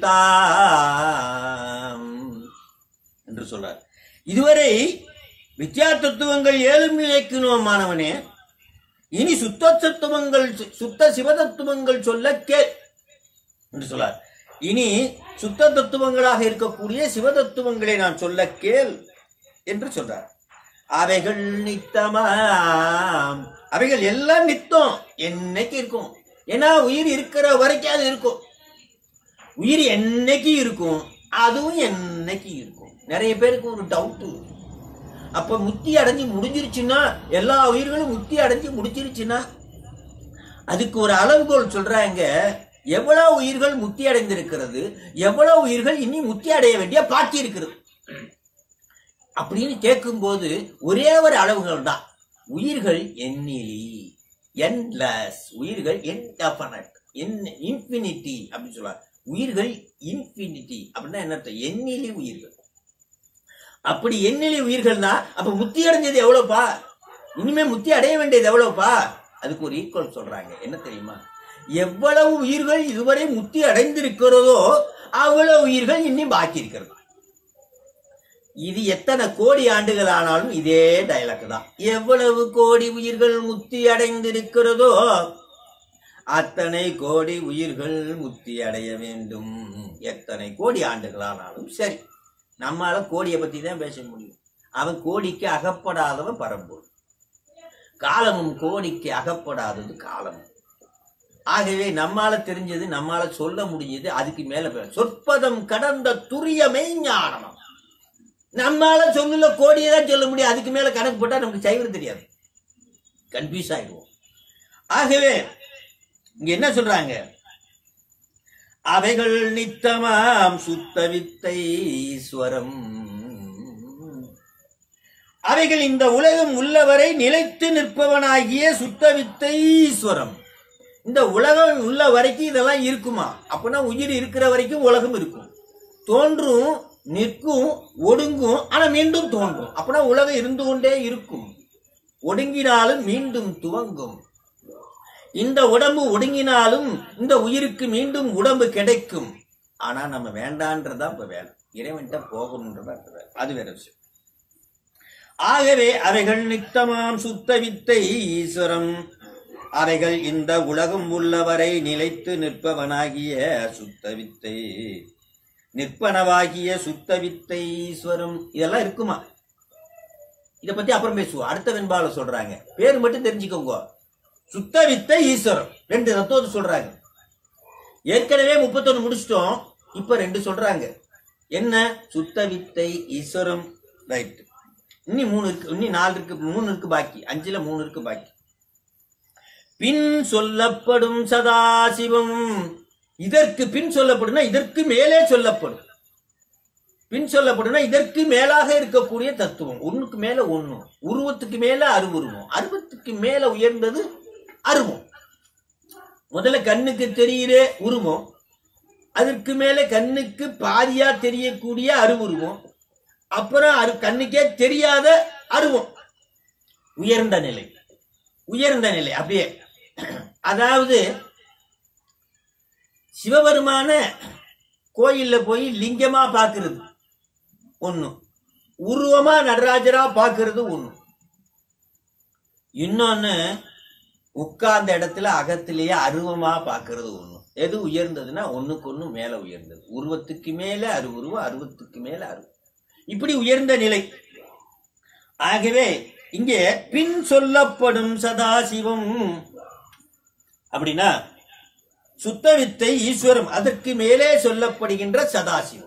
Speaker 2: தாம் என்று சொல்றார் இதுவரை வித்யா தத்துவங்கள் ஏழும் நிலைக்கணும் மாணவனே இனி சுத்த தத்துவங்கள் சுத்த சிவதத்துவங்கள் சொல்ல கேள் என்று சொல்றார் இனி சுத்த தத்துவங்களாக இருக்கக்கூடிய சிவதத்துவங்களை நான் சொல்ல கேள் என்று சொல்றார் அவைகள் நித்தமாம் அவைகள் எல்லாம் நித்தம் என்னைக்கு இருக்கும் ஏன்னா உயிர் இருக்கிற வரைக்கும் அது இருக்கும் உயிர் என்னைக்கு இருக்கும் அதுவும் என்னைக்கு இருக்கும் நிறைய பேருக்கு ஒரு டவுட்டு அப்ப முத்தி அடைஞ்சு முடிஞ்சிருச்சுன்னா எல்லா உயிர்களும் முத்தி அடைஞ்சு முடிஞ்சிருச்சுன்னா அதுக்கு ஒரு அளவுகோல் சொல்றாங்க எவ்வளவு உயிர்கள் முத்தி அடைந்திருக்கிறது எவ்வளவு உயிர்கள் இனி முத்தி அடைய வேண்டிய பாக்கி இருக்கிறது அப்படின்னு கேட்கும்போது ஒரே ஒரு அளவுகள் தான் உயிர்கள் எண்ணிலி என்லெஸ் உயிர்கள் என்டெஃபனட் என் இன்ஃபினிட்டி அப்படின்னு சொல்லுவாங்க உயிர்கள் இன்ஃபினிட்டி அப்படின்னா என்ன அர்த்தம்? எண்ணிலி உயிர்கள் அப்படி எண்ணிலி உயிர்கள்னா அப்ப முத்தி அடைஞ்சது எவ்வளவுப்பா இனிமே முத்தி அடைய வேண்டியது எவ்வளவுப்பா அதுக்கு ஒரு ஈக்குவல் சொல்றாங்க என்ன தெரியுமா எவ்வளவு உயிர்கள் இதுவரை முத்தி அடைந்திருக்கிறதோ அவ்வளவு உயிர்கள் இன்னும் பாக்கி இருக்கிறது இது எத்தனை கோடி ஆண்டுகள் ஆனாலும் இதே டைலாக் தான் எவ்வளவு கோடி உயிர்கள் முத்தி அடைந்திருக்கிறதோ அத்தனை கோடி உயிர்கள் முத்தி அடைய வேண்டும் எத்தனை கோடி ஆண்டுகள் ஆனாலும் சரி நம்மால கோடியை பத்தி தான் பேச முடியும் அவன் கோடிக்கு அகப்படாதவன் பரம்பொருள் காலமும் கோடிக்கு அகப்படாதது காலம் ஆகவே நம்மால தெரிஞ்சது நம்மால சொல்ல முடிஞ்சது அதுக்கு மேல பே- சொற்பதம் கடந்த துரியமை ஞானம் நம்மால சொல்லல கோடியை தான் சொல்ல முடியும் அதுக்கு மேல கணக்கு போட்டா நமக்கு சைவம் தெரியாது கன்ஃபியூஸ் ஆயிடுவோம் ஆகவே இங்க என்ன சொல்றாங்க அவைகள் நித்தமாம் சுத்த வித்தை ஈஸ்வரம் அவைகள் இந்த உலகம் உள்ளவரை நிலைத்து நிற்பவனாகிய சுத்த வித்தை ஈஸ்வரம் இந்த உலகம் உள்ள வரைக்கும் இதெல்லாம் இருக்குமா அப்படின்னா உயிர் இருக்கிற வரைக்கும் உலகம் இருக்கும் தோன்றும் நிற்கும் ஒடுங்கும் ஆனா மீண்டும் தோன்றும் அப்படின்னா உலகம் இருந்து கொண்டே இருக்கும் ஒடுங்கினாலும் மீண்டும் துவங்கும் இந்த உடம்பு ஒடுங்கினாலும் இந்த உயிருக்கு மீண்டும் உடம்பு கிடைக்கும் ஆனா நம்ம வேண்டான்றதா இப்ப வேலை இறைவன்கிட்ட போகணுன்றதா இப்ப வேலை அது வேற விஷயம் ஆகவே அவைகள் நித்தமாம் சுத்த வித்தை ஈஸ்வரம் அவைகள் இந்த உலகம் உள்ளவரை நிலைத்து நிற்பவனாகிய சுத்த வித்தை நிற்பனவாகிய சுத்த வித்தை ஈஸ்வரம் இதெல்லாம் இருக்குமா இத பத்தி அப்புறம் பேசுவோம் அடுத்த வெண்பால சொல்றாங்க பேர் மட்டும் தெரிஞ்சுக்கோங்க சுத்த வித்தை ஈஸ்வரம் ரெண்டு தத்துவத்தை சொல்றாங்க ஏற்கனவே முப்பத்தொன்னு முடிச்சிட்டோம் இப்ப ரெண்டு சொல்றாங்க என்ன சுத்த வித்தை ஈஸ்வரம் ரைட் இன்னி மூணு இருக்கு இன்னி நாலு இருக்கு மூணு இருக்கு பாக்கி அஞ்சுல மூணு இருக்கு பாக்கி பின் சொல்லப்படும் சதாசிவம் இதற்கு பின் சொல்லப்படும்னா இதற்கு மேலே சொல்லப்படும் பின் சொல்லப்படும்னா இதற்கு மேலாக இருக்கக்கூடிய தத்துவம் ஒண்ணுக்கு மேல ஒண்ணு உருவத்துக்கு மேல அருவுருவம் அருவத்துக்கு மேல உயர்ந்தது அருவம் முதல்ல கண்ணுக்கு தெரியிற உருவம் அதற்கு மேல கண்ணுக்கு பாதியா தெரியக்கூடிய அருவுருவம் அப்புறம் அரு கண்ணுக்கே தெரியாத அருவம் உயர்ந்த நிலை உயர்ந்த நிலை அப்படியே அதாவது சிவபெருமான கோயில்ல போய் லிங்கமா பாக்குறது ஒண்ணு உருவமா நடராஜரா பாக்குறது ஒண்ணு இன்னொன்னு உட்கார்ந்த இடத்துல அகத்திலேயே அருவமா பாக்குறது ஒண்ணு எது உயர்ந்ததுன்னா ஒண்ணுக்கு ஒண்ணு மேல உயர்ந்தது உருவத்துக்கு மேல அருவுருவம் அருவத்துக்கு மேல அருவம் இப்படி உயர்ந்த நிலை ஆகவே இங்கே பின் சொல்லப்படும் சதாசிவம் அப்படின்னா சுத்த வித்தை ஈஸ்வரம் அதற்கு மேலே சொல்லப்படுகின்ற சதாசிவம்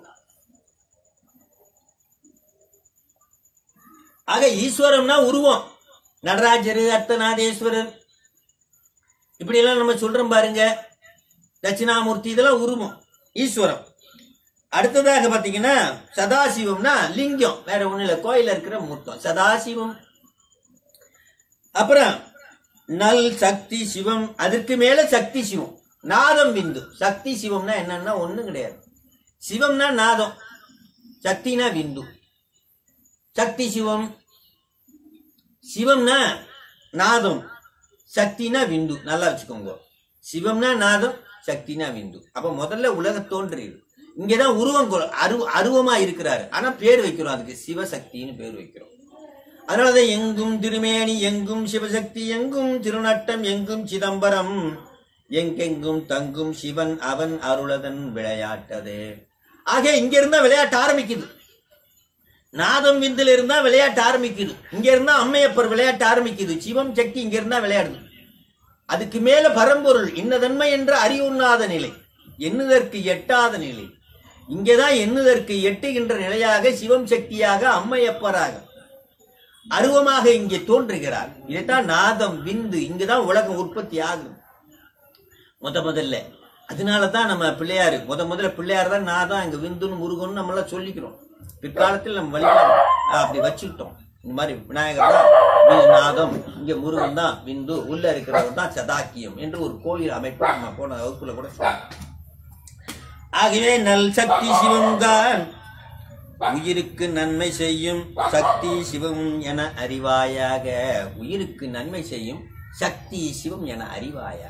Speaker 2: ஆக ஈஸ்வரம்னா உருவம் நடராஜர் அர்த்தநாதேஸ்வரர் இப்படி எல்லாம் நம்ம சொல்றோம் பாருங்க தட்சிணாமூர்த்தி இதெல்லாம் உருவம் ஈஸ்வரம் அடுத்ததாக பாத்தீங்கன்னா சதாசிவம்னா லிங்கம் வேற ஒண்ணு இல்ல கோயில்ல இருக்கிற மூர்த்தம் சதாசிவம் அப்புறம் நல் சக்தி சிவம் அதற்கு மேல சக்தி சிவம் நாதம் பிந்து சக்தி சிவம்னா என்னன்னா ஒண்ணும் கிடையாது சிவம்னா நாதம் சக்தினா விந்து சக்தி சிவம் சிவம்னா நாதம் சக்தினா விந்து நல்லா வச்சுக்கோங்க சிவம்னா நாதம் சக்தினா விந்து அப்ப முதல்ல உலக தோன்றியது இங்கதான் உருவம் கொ- அரு அருவமா இருக்கிறாரு ஆனா பேர் வைக்கிறோம் அதுக்கு சிவசக்தின்னு பேர் வைக்கிறோம் அதனாலதான் எங்கும் திருமேனி எங்கும் சிவசக்தி எங்கும் திருநட்டம் எங்கும் சிதம்பரம் எங்கெங்கும் தங்கும் சிவன் அவன் அருளதன் விளையாட்டதே ஆக இங்க இருந்தா விளையாட்டு ஆரம்பிக்குது நாதம் விந்தில இருந்தா விளையாட்டு ஆரம்பிக்குது இங்க இருந்தா அம்மையப்பர் விளையாட்டு ஆரம்பிக்குது சிவம் சக்தி இங்க இருந்தா விளையாடுது அதுக்கு மேல பரம்பொருள் இன்னதன்மை என்ற அறிவுண்ணாத நிலை எண்ணுதற்கு எட்டாத நிலை இங்கேதான் எண்ணுதற்கு எட்டுகின்ற நிலையாக சிவம் சக்தியாக அம்மையப்பராக அருவமாக இங்கே தோன்றுகிறார் இதைத்தான் நாதம் விந்து இங்குதான் உலகம் உற்பத்தி ஆகும் முத முதல்ல அதனாலதான் நம்ம பிள்ளையாரு முத முதல்ல பிள்ளையார் தான் நாதம் இங்க விந்துன்னு முருகன்னு நம்மளாம் சொல்லிக்கிறோம் பிற்காலத்தில் நம்ம வழிபாடு அப்படி வச்சுக்கிட்டோம் இந்த மாதிரி விநாயகர் தான் வி- நாதம் இங்க முருகன் தான் விந்து உள்ள இருக்கிறவர் தான் சதாக்கியம் என்று ஒரு கோயில் அமைப்பு நம்ம போன வகுப்புல கூட சொன்னோம் ஆகவே நல் சக்தி சிவம்தான் உயிருக்கு நன்மை செய்யும் சக்தி சிவம் என அறிவாயாக உயிருக்கு நன்மை செய்யும் சக்தி சிவம் என அறிவாயாக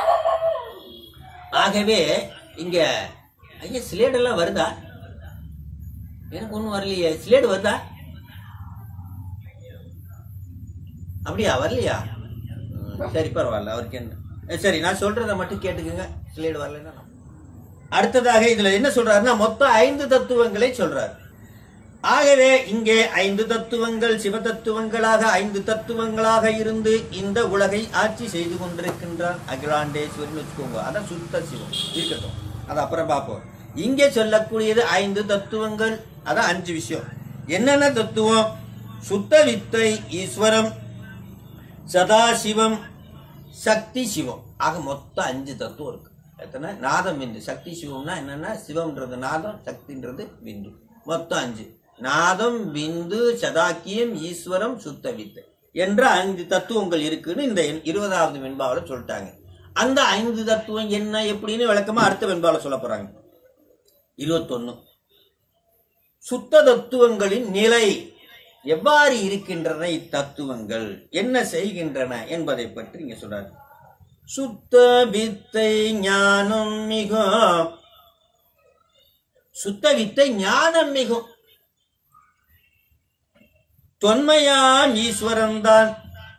Speaker 2: ஆகவே இங்க ஐயா ஸ்லேட் எல்லாம் வருதா எனக்கு ஒண்ணும் வரலையே ஸ்லேடு வருதா அப்படியா வரலையா ம், சரி பரவாயில்ல அவருக்கு என்ன அஹ் சரி நான் சொல்றத மட்டும் கேட்டுக்கோங்க ஸ்லேடு வரலைன்னா நான் அடுத்ததாக இதுல என்ன சொல்றாருன்னா மொத்தம் ஐந்து தத்துவங்களை சொல்றார் ஆகவே இங்கே ஐந்து தத்துவங்கள் சிவ தத்துவங்களாக ஐந்து தத்துவங்களாக இருந்து இந்த உலகை ஆட்சி செய்து கொண்டிருக்கின்றார் அகிலாண்டேஸ்வரின்னு வச்சுக்கோங்க அதான் சுத்த சிவம் இருக்கட்டும் அது அப்புறம் பார்ப்போம் இங்கே சொல்லக்கூடியது ஐந்து தத்துவங்கள் அதான் அஞ்சு விஷயம் என்னென்ன தத்துவம் சுத்த வித்தை ஈஸ்வரம் சதாசிவம் சக்தி சிவம் ஆக மொத்தம் அஞ்சு தத்துவம் இருக்கு எத்தனை நாதம் விந்து சக்தி சிவம்னா என்னன்னா சிவம்ன்றது நாதம் சக்தின்றது விந்து மொத்தம் அஞ்சு நாதம் விந்து சதாக்கியம் ஈஸ்வரம் சுத்த வித்தை என்ற அஞ்சு தத்துவங்கள் இருக்குன்னு இந்த இருபதாவது வெண்பாவில் சொல்லிட்டாங்க அந்த ஐந்து தத்துவம் என்ன எப்படின்னு விளக்கமா அடுத்த வெண்பால சொல்ல போறாங்க இருபத்தொன்னு சுத்த தத்துவங்களின் நிலை எவ்வாறு இருக்கின்றன இத்தத்துவங்கள் என்ன செய்கின்றன என்பதை பற்றி இங்க சொல்றாரு சுத்த வித்தை ஞானம் மிகும் சுத்த வித்தை ஞானம் மிகும் தொன்மையாம் ஈஸ்வரன் தான்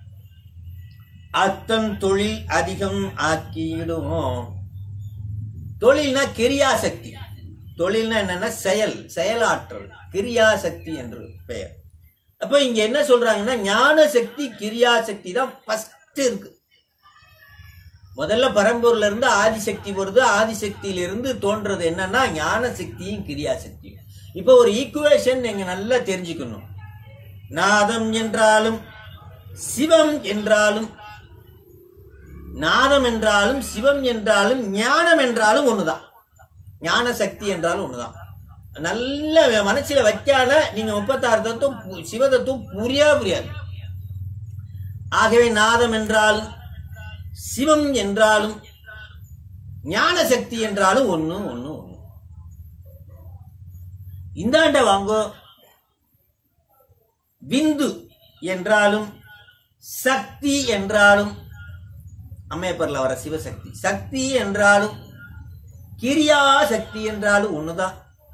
Speaker 2: அத்தன் தொழில் அதிகம் ஆக்கிடுமோ தொழில்னா கிரியாசக்தி தொழில்னா என்னன்னா செயல் செயலாற்றல் கிரியாசக்தி என்று பெயர் அப்ப இங்க என்ன சொல்றாங்கன்னா ஞான சக்தி கிரியாசக்தி தான் ஃபர்ஸ்ட் இருக்கு முதல்ல பரம்பொருள்ல இருந்து ஆதிசக்தி வருது ஆதிசக்தியில இருந்து தோன்றது என்னன்னா ஞான சக்தியும் கிரியாசக்தியும் இப்போ ஒரு ஈக்குவேஷன் நீங்க நல்லா தெரிஞ்சுக்கணும் நாதம் என்றாலும் சிவம் என்றாலும் நாதம் என்றாலும் சிவம் என்றாலும் ஞானம் என்றாலும் ஒண்ணுதான் ஞான சக்தி என்றாலும் ஒண்ணுதான் நல்ல மனசுல வைக்காத நீங்க முப்பத்தாறு தத்துவம் பு- சிவ தத்துவம் புரியா புரியாது ஆகவே நாதம் என்றாலும் சிவம் என்றாலும் ஞான சக்தி என்றாலும் ஒண்ணு ஒண்ணு ஒண்ணு இந்தாண்ட வாங்கோ விந்து என்றாலும் சக்தி என்றாலும் அம்மையப்பர்ல வர சிவசக்தி சக்தி என்றாலும் கிரியா சக்தி என்றாலும் ஒண்ணுதான்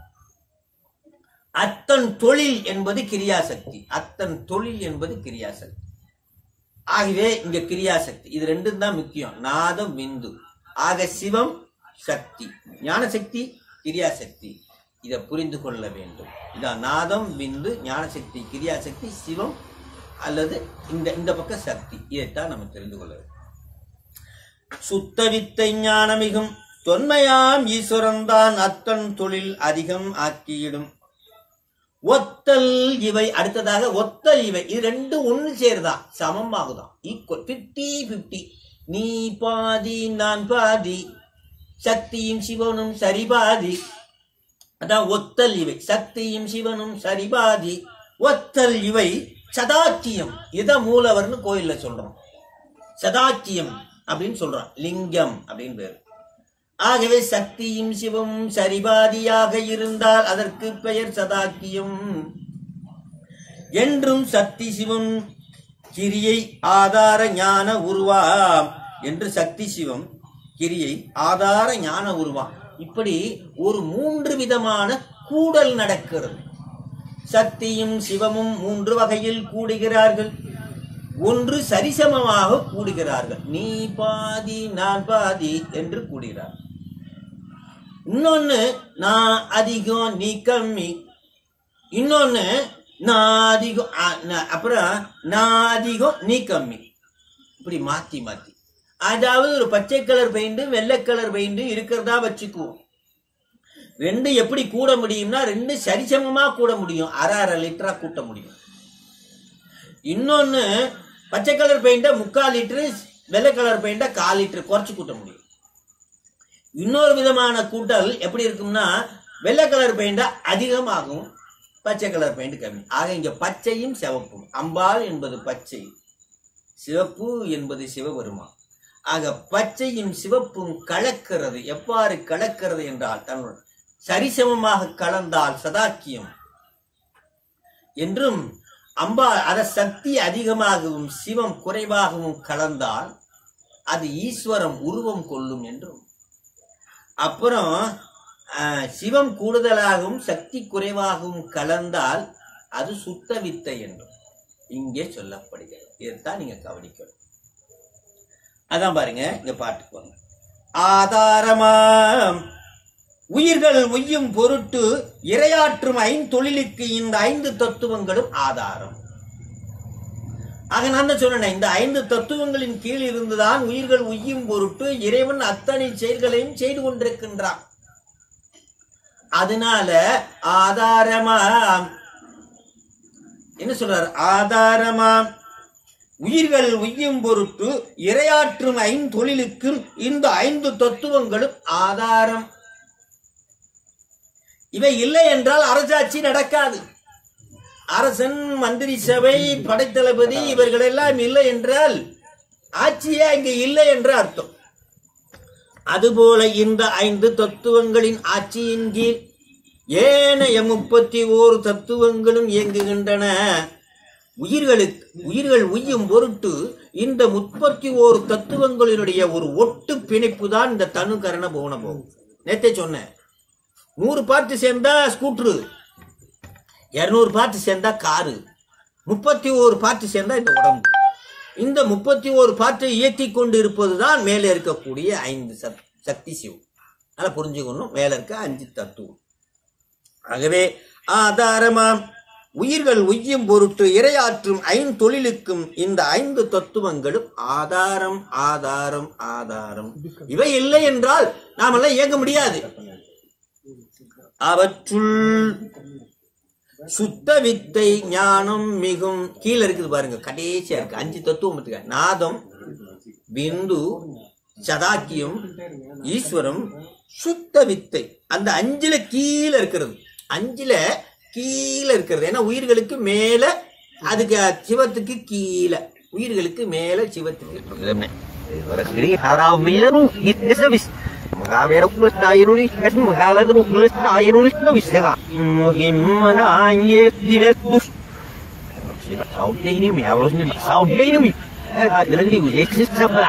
Speaker 2: அத்தன் தொழில் என்பது கிரியாசக்தி அத்தன் தொழில் என்பது கிரியாசக்தி ஆகவே இங்க கிரியாசக்தி இது ரெண்டும் தான் முக்கியம் நாதம் விந்து ஆக சிவம் சக்தி ஞான சக்தி கிரியாசக்தி இதை புரிந்து கொள்ள வேண்டும் இதான் நாதம் விந்து ஞானசக்தி கிரியாசக்தி சிவம் அல்லது இந்த இந்த பக்கம் சக்தி இதைத்தான் நம்ம தெரிந்து கொள்ள வேண்டும் சுத்த வித்தை ஞானமிகும் தொன்மையாம் ஈஸ்வரன்தான் அத்தன் தொழில் அதிகம் ஆக்கியிடும் ஒத்தல் இவை அடுத்ததாக ஒத்தல் இவை இது ரெண்டும் ஒன்று சேருதான் சமமாகுதான் ஈக்குவல் பிப்டி பிப்டி நீ பாதி நான் பாதி சக்தியும் சிவனும் சரிபாதி அதான் ஒத்தல் இவை சக்தியும் சிவனும் சரிபாதி ஒத்தல் இவை சதாக்கியம் இத மூலவர்னு கோயில்ல சொல்றோம் சதாக்கியம் அப்படின்னு சொல்றான் லிங்கம் அப்படின்னு பேரு ஆகவே சக்தியும் சிவமும் சரிபாதியாக இருந்தால் அதற்கு பெயர் சதாக்கியம் என்றும் சக்தி சிவம் கிரியை ஆதார ஞான உருவாம் என்று சக்தி சிவம் கிரியை ஆதார ஞான உருவாம் இப்படி ஒரு மூன்று விதமான கூடல் நடக்கிறது சக்தியும் சிவமும் மூன்று வகையில் கூடுகிறார்கள் ஒன்று சரிசமமாக கூடுகிறார்கள் நீ பாதி நான் பாதி என்று கூடுகிறார் இன்னொன்னு நான் அதிகம் நீ கம்மி இன்னொன்னு நான் அதிகம் ஆ, நான் அப்புறம் நான் அதிகம் நீ கம்மி இப்படி மாத்தி மாத்தி அதாவது ஒரு பச்சை கலர் பெயிண்ட் வெள்ளை கலர் பெயிண்ட் இருக்கிறதா வச்சுக்குவோம் ரெண்டு எப்படி கூட முடியும்னா ரெண்டு சரிசமமா கூட முடியும் அரை அரை லிட்டரா கூட்ட முடியும் இன்னொன்னு பச்சை கலர் பெயிண்ட முக்கால் லிட்டரு வெள்ளை கலர் பெயிண்ட கால் லிட்டர் குறைச்சு கூட்ட முடியும் இன்னொரு விதமான கூட்டல் எப்படி இருக்கும்னா வெள்ளை கலர் பெயிண்ட அதிகமாகும் பச்சை கலர் பெயிண்ட் கம்மி ஆக இங்க பச்சையும் சிவப்பும் அம்பாள் என்பது பச்சை சிவப்பு என்பது சிவபெருமான் ஆக பச்சையும் சிவப்பும் கலக்கிறது எவ்வாறு கலக்கிறது என்றால் தன்னுடைய சரிசமமாக கலந்தால் சதாக்கியம் என்றும் அம்பா அத சக்தி அதிகமாகவும் சிவம் குறைவாகவும் கலந்தால் அது ஈஸ்வரம் உருவம் கொள்ளும் என்றும் அப்புறம் ஆஹ், சிவம் கூடுதலாகவும் சக்தி குறைவாகவும் கலந்தால் அது சுத்த வித்தை என்றும் இங்கே சொல்லப்படுகிறது இதைத்தான் நீங்க கவனிக்கணும் அதான் பாருங்க இங்க பாட்டுக்கு வாங்க ஆதாரமாம் உயிர்கள் உய்யும் பொருட்டு இரையாற்றும் ஐந்தொழிலுக்கு இந்த ஐந்து தத்துவங்களும் ஆதாரம் ஆக நான் தான் சொன்னேன் இந்த ஐந்து தத்துவங்களின் கீழ் இருந்துதான் உயிர்கள் உய்யும் பொருட்டு இறைவன் அத்தனை செயல்களையும் செய்து கொண்டிருக்கின்றான் அதனால ஆதாரமாம் என்ன சொல்றார் ஆதாரமாம் உயிர்கள் உய்யும் பொருட்டு இரையாற்றும் ஐந்தொழிலுக்கும் இந்த ஐந்து தத்துவங்களும் ஆதாரம் இவை இல்லை என்றால் அரசாட்சி நடக்காது அரசன் மந்திரி சபை படைத்தளபதி இவர்கள் எல்லாம் இல்லை என்றால் ஆட்சியே இங்க இல்லை என்று அர்த்தம் அதுபோல இந்த ஐந்து தத்துவங்களின் ஆட்சியின் கீழ் ஏனைய முப்பத்தி ஓரு தத்துவங்களும் இயங்குகின்றன உயிர்களுக்கு உயிர்கள் உய்யும் பொருட்டு இந்த முப்பத்தி ஓரு தத்துவங்களினுடைய ஒரு ஒட்டு பிணைப்பு தான் இந்த தனு கரண போன போகும் நேத்தே சொன்னேன் நூறு பார்ட்டு சேர்ந்தா ஸ்கூட்ரு இருநூறு பார்ட்டு சேர்ந்தா காரு முப்பத்தி ஓரு பார்ட்டு சேர்ந்தா இந்த உடம்பு இந்த முப்பத்தி ஓரு பாட்டை இயக்கி கொண்டு இருப்பதுதான் மேலே இருக்கக்கூடிய ஐந்து சக்- சக்தி சிவம் நல்லா புரிஞ்சுக்கணும் மேல இருக்க அஞ்சு தத்துவம் ஆகவே ஆதாரமாம் உயிர்கள் உய்யும் பொருட்டு இரையாற்றும் ஐந்தொழிலுக்கும் இந்த ஐந்து தத்துவங்களும் ஆதாரம் ஆதாரம் ஆதாரம் இவை இல்லை என்றால் நாமெல்லாம் இயங்க முடியாது அவற்றுள் சுத்த வித்தை ஞானம் மிகும் கீழே இருக்குது பாருங்க கடைசியா இருக்கு அஞ்சு தத்துவம் எடுத்துக்க. நாதம் பிந்து சதாக்கியம் ஈஸ்வரம் சுத்த வித்தை அந்த அஞ்சுல கீழே இருக்கிறது அஞ்சுல கீழே இருக்கிறது ஏன்னா உயிர்களுக்கு மேல அதுக்கு சிவத்துக்கு கீழே உயிர்களுக்கு மேல சிவத்துக்கு இருக்குது.
Speaker 3: Jadi harau miru itu bis. Magawera plus na irulis kasi magalado plus na irulis na bis ka. Mungkin mana anye direktus. Sila saudi ini mi harus ni saudi ini mi. Eh lagi gue eksis sama.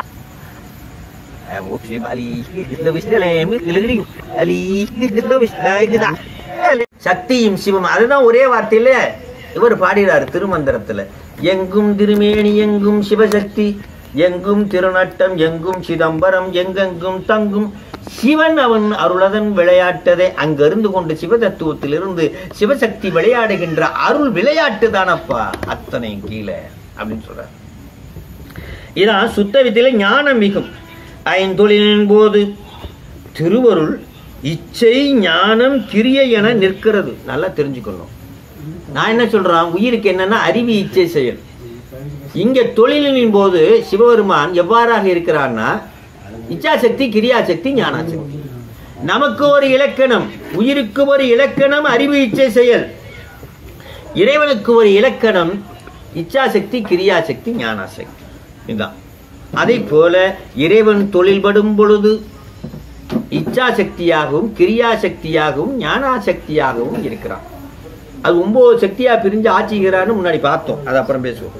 Speaker 3: Eh mau sih bali itu bis ni lem lagi ali itu bis lagi kita.
Speaker 2: சக்தியும் சிவம் அதுதான் ஒரே வார்த்தையில இவர் பாடுகிறார் திருமந்திரத்துல எங்கும் திருமேனி எங்கும் சிவசக்தி எங்கும் திருநட்டம் எங்கும் சிதம்பரம் எங்கெங்கும் தங்கும் சிவன் அவன் அருளதன் விளையாட்டதை அங்கிருந்து கொண்டு சிவதத்துவத்திலிருந்து சிவசக்தி விளையாடுகின்ற அருள் விளையாட்டு தானப்பா அத்தனையும் கீழே அப்படின்னு சொல்றார் இதான் சுத்த வித்தியில ஞானம் மிகும் ஐந்தொழிலின் போது திருவருள் இச்சை ஞானம் கிரியை என நிற்கிறது நல்லா தெரிஞ்சுக்கணும் நான் என்ன சொல்றேன் உயிருக்கு என்னன்னா அறிவு இச்சை செயல் இங்க தொழிலின் போது சிவபெருமான் எவ்வாறாக இருக்கிறான்னா இச்சாசக்தி கிரியாசக்தி ஞானாசக்தி நமக்கு ஒரு இலக்கணம் உயிருக்கு ஒரு இலக்கணம் அறிவு இச்சை செயல் இறைவனுக்கு ஒரு இலக்கணம் இச்சாசக்தி கிரியாசக்தி ஞானாசக்தி இதுதான் அதே போல இறைவன் தொழில்படும் பொழுது இச்சாசக்தியாகவும் கிரியாசக்தியாகவும் ஞானாசக்தியாகவும் இருக்கிறான் அது ஒன்பது சக்தியா பிரிஞ்சு ஆட்சிகிறான்னு முன்னாடி பார்த்தோம் அது அப்புறம் பேசுவோம்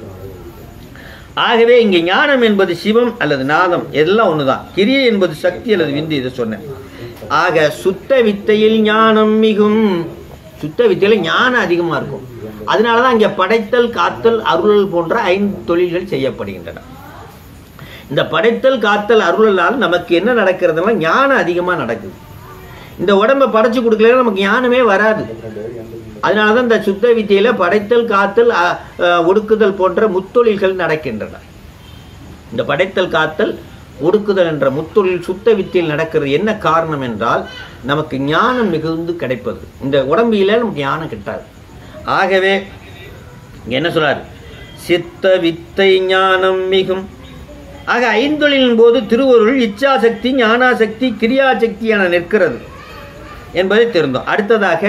Speaker 2: ஆகவே இங்கே ஞானம் என்பது சிவம் அல்லது நாதம் எல்லாம் ஒண்ணுதான் கிரியை என்பது சக்தி அல்லது விந்து இதை சொன்னேன் ஆக சுத்த வித்தையில் ஞானம் மிகும் சுத்த வித்தையில ஞானம் அதிகமா இருக்கும் அதனாலதான் இங்க படைத்தல் காத்தல் அருளல் போன்ற ஐந்து தொழில்கள் செய்யப்படுகின்றன இந்த படைத்தல் காத்தல் அருளலால் நமக்கு என்ன நடக்கிறதுனா ஞானம் அதிகமா நடக்குது இந்த உடம்பை படைச்சு கொடுக்கல நமக்கு ஞானமே வராது அதனாலதான் இந்த சுத்த வித்தியில படைத்தல் காத்தல் அ, அ, ஒடுக்குதல் போன்ற முத்தொழில்கள் நடக்கின்றன இந்த படைத்தல் காத்தல் ஒடுக்குதல் என்ற முத்தொழில் சுத்த வித்தியில் நடக்கிறது என்ன காரணம் என்றால் நமக்கு ஞானம் மிகுந்து கிடைப்பது இந்த உடம்பில நமக்கு ஞானம் கிட்டாது ஆகவே இங்க என்ன சொல்றாரு சித்த வித்தை ஞானம் மிகும் ஆக ஐந்தொழிலின் போது திருவருள் இச்சாசக்தி ஞானாசக்தி கிரியாசக்தி என நிற்கிறது என்பதை தெரிந்தோம் அடுத்ததாக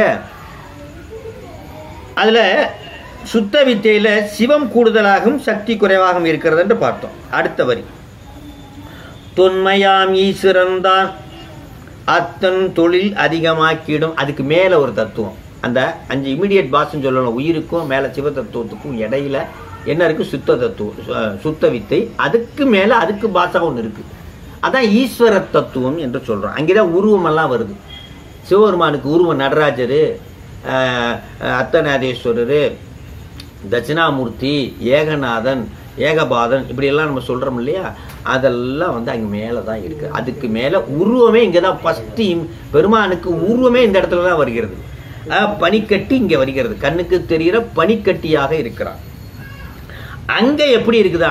Speaker 2: அதுல சுத்த வித்தையில சிவம் கூடுதலாகவும் சக்தி குறைவாகவும் இருக்கிறது என்று பார்த்தோம் அடுத்த வரி தொன்மையாம் ஈஸ்வரன் தான் அத்தன் தொழில் அதிகமாக்கிடும் அதுக்கு மேல ஒரு தத்துவம் அந்த அஞ்சு இமிடியட் பாஸ்ன்னு சொல்லணும் உயிருக்கும் மேல சிவ தத்துவத்துக்கும் இடையில என்ன இருக்கு சுத்த தத்துவம் சு- சுத்த வித்தை அதுக்கு மேல அதுக்கு பாசம் ஒன்று இருக்கு அதான் ஈஸ்வர தத்துவம் என்று சொல்றோம் அங்கேதான் உருவமெல்லாம் வருது சிவபெருமானுக்கு உருவம் நடராஜர் அத்தநாதேஸ்வரர் தட்சிணாமூர்த்தி ஏகநாதன் ஏகபாதன் இப்படியெல்லாம் நம்ம சொல்கிறோம் இல்லையா அதெல்லாம் வந்து அங்கே மேலே தான் இருக்குது அதுக்கு மேலே உருவமே இங்கே தான் ஃபஸ்ட்டு பெருமானுக்கு உருவமே இந்த இடத்துல தான் வருகிறது அஹ், பனிக்கட்டி இங்கே வருகிறது கண்ணுக்கு தெரிகிற பனிக்கட்டியாக இருக்கிறான் அங்கே எப்படி இருக்குதா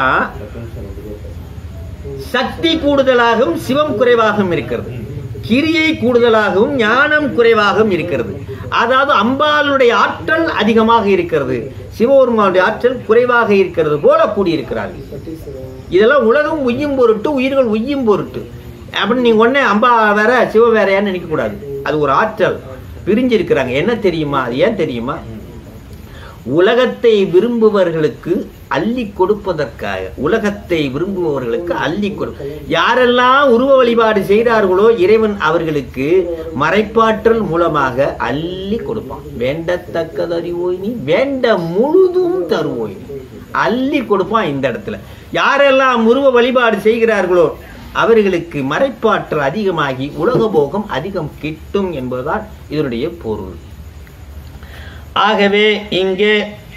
Speaker 2: சக்தி கூடுதலாகவும் சிவம் குறைவாகவும் இருக்கிறது கிரியை கூடுதலாகவும் ஞானம் குறைவாகவும் இருக்கிறது அதாவது அம்பாளுடைய ஆற்றல் அதிகமாக இருக்கிறது சிவபெருமானுடைய ஆற்றல் குறைவாக இருக்கிறது போல கூடியிருக்கிறார்கள் இதெல்லாம் உலகம் உய்யும் பொருட்டு உயிர்கள் உய்யும் பொருட்டு அப்படின்னு நீங்க உடனே அம்பா வேற சிவ வேறையான்னு நினைக்க கூடாது அது ஒரு ஆற்றல் பிரிஞ்சிருக்கிறாங்க என்ன தெரியுமா அது ஏன் தெரியுமா உலகத்தை விரும்புபவர்களுக்கு அள்ளி கொடுப்பதற்காக உலகத்தை விரும்புபவர்களுக்கு அள்ளி கொடு யாரெல்லாம் உருவ வழிபாடு செய்கிறார்களோ இறைவன் அவர்களுக்கு மறைப்பாற்றல் மூலமாக அள்ளி கொடுப்பான் வேண்டத்தக்கதறிவோய் நீ வேண்ட முழுதும் தருவோய் நீ அள்ளி கொடுப்பான் இந்த இடத்துல யாரெல்லாம் உருவ வழிபாடு செய்கிறார்களோ அவர்களுக்கு மறைப்பாற்றல் அதிகமாகி உலக போகம் அதிகம் கிட்டும் என்பதுதான் இதனுடைய பொருள் ஆகவே இங்கே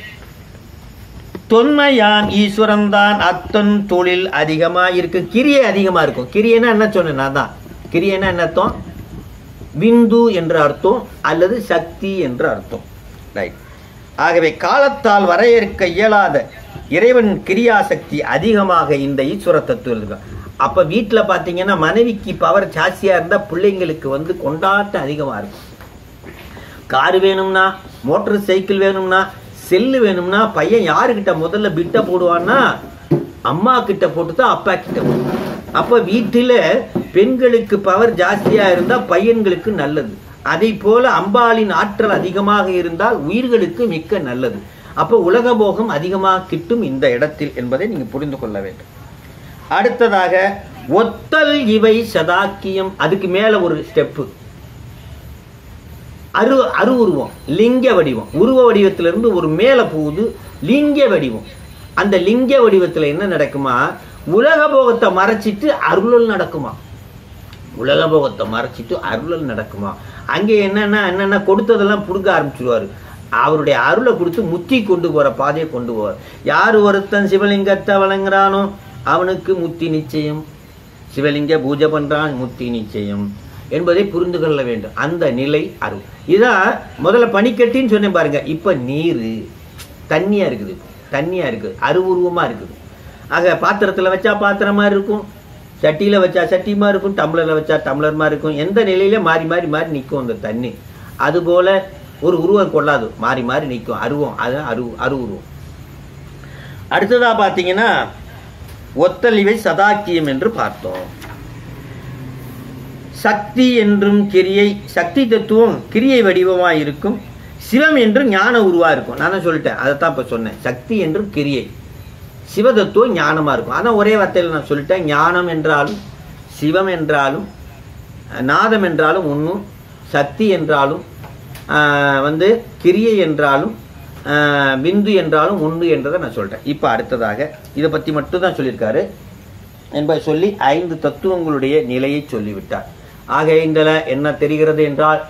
Speaker 2: தொன்மையான் ஈஸ்வரன் தான் அத்தன் தொழில் அதிகமா இருக்கு கிரியை அதிகமா இருக்கும் கிரியைனா என்ன சொன்னேன் நான் தான் கிரியைனா என்ன அர்த்தம் விந்து என்ற அர்த்தம் அல்லது சக்தி என்ற அர்த்தம் ரைட் ஆகவே காலத்தால் வரையறுக்க இயலாத இறைவன் கிரியாசக்தி அதிகமாக இந்த ஈஸ்வர தத்துவம் இருக்கு அப்ப வீட்டில் பார்த்தீங்கன்னா மனைவிக்கு பவர் ஜாஸ்தியா இருந்தா பிள்ளைங்களுக்கு வந்து கொண்டாட்டம் அதிகமா இருக்கும் கார் வேணும்னா மோட்டார் சைக்கிள் வேணும்னா செல்லு வேணும்னா பையன் யாருக்கிட்ட முதல்ல பிட்டை போடுவான்னா அம்மா கிட்ட போட்டு தான் அப்பா கிட்ட போடுவான் அப்ப வீட்டில் பெண்களுக்கு பவர் ஜாஸ்தியா இருந்தா பையன்களுக்கு நல்லது அதை போல அம்பாளின் ஆற்றல் அதிகமாக இருந்தால் உயிர்களுக்கு மிக்க நல்லது அப்ப உலக போகம் அதிகமாக கிட்டும் இந்த இடத்தில் என்பதை நீங்க புரிந்து கொள்ள வேண்டும் அடுத்ததாக ஒத்தல் இவை சதாக்கியம் அதுக்கு மேல ஒரு ஸ்டெப்பு அரு அரு உருவம் லிங்க வடிவம் உருவ வடிவத்திலிருந்து ஒரு மேலே போகுது லிங்க வடிவம் அந்த லிங்க வடிவத்துல என்ன நடக்குமா உலக போகத்தை மறைச்சிட்டு அருளல் நடக்குமா உலக போகத்தை மறைச்சிட்டு அருளல் நடக்குமா அங்கே என்னன்னா என்னன்னா கொடுத்ததெல்லாம் புடுங்க ஆரம்பிச்சிருவாரு அவருடைய அருளை கொடுத்து முத்தி கொண்டு போற பாதையை கொண்டு போவார் யார் ஒருத்தன் சிவலிங்கத்தை வழங்குறானோ அவனுக்கு முத்தி நிச்சயம் சிவலிங்க பூஜை பண்றான் முத்தி நிச்சயம் என்பதை புரிந்து கொள்ள வேண்டும் அந்த நிலை அருள் இதான் முதல்ல பனிக்கட்டின்னு சொன்னேன் பாருங்க இப்ப நீர் தண்ணியா இருக்குது தண்ணியா இருக்குது அருவுருவமா இருக்குது ஆக பாத்திரத்துல வச்சா பாத்திரம் மாதிரி இருக்கும் சட்டியில வச்சா சட்டி மாதிரி இருக்கும் டம்ளர்ல வச்சா டம்ளர் மாதிரி இருக்கும் எந்த நிலையில மாறி மாறி மாறி நிற்கும் அந்த தண்ணி அதுபோல ஒரு உருவம் கொள்ளாது மாறி மாறி நிற்கும் அருவம் அது அரு அரு உருவம் அடுத்ததா பார்த்தீங்கன்னா ஒத்தழிவை சதாக்கியம் என்று பார்த்தோம் சக்தி என்றும் கிரியை சக்தி தத்துவம் கிரியை வடிவமாக இருக்கும் சிவம் என்றும் ஞான உருவா இருக்கும் நான் தான் சொல்லிட்டேன் அதைத்தான் இப்போ சொன்னேன் சக்தி என்றும் கிரியை சிவதத்துவம் ஞானமாக இருக்கும் அதான் ஒரே வார்த்தையில் நான் சொல்லிட்டேன் ஞானம் என்றாலும் சிவம் என்றாலும் நாதம் என்றாலும் ஒன்றும் சக்தி என்றாலும் ஆஹ், வந்து கிரியை என்றாலும் ஆஹ், விந்து என்றாலும் ஒன்று என்றதை நான் சொல்கிறேன் இப்போ அடுத்ததாக இதை பற்றி மட்டும் தான் சொல்லியிருக்காரு என்பதை சொல்லி ஐந்து தத்துவங்களுடைய நிலையை சொல்லிவிட்டார் ஆக இதில் என்ன தெரிகிறது என்றால்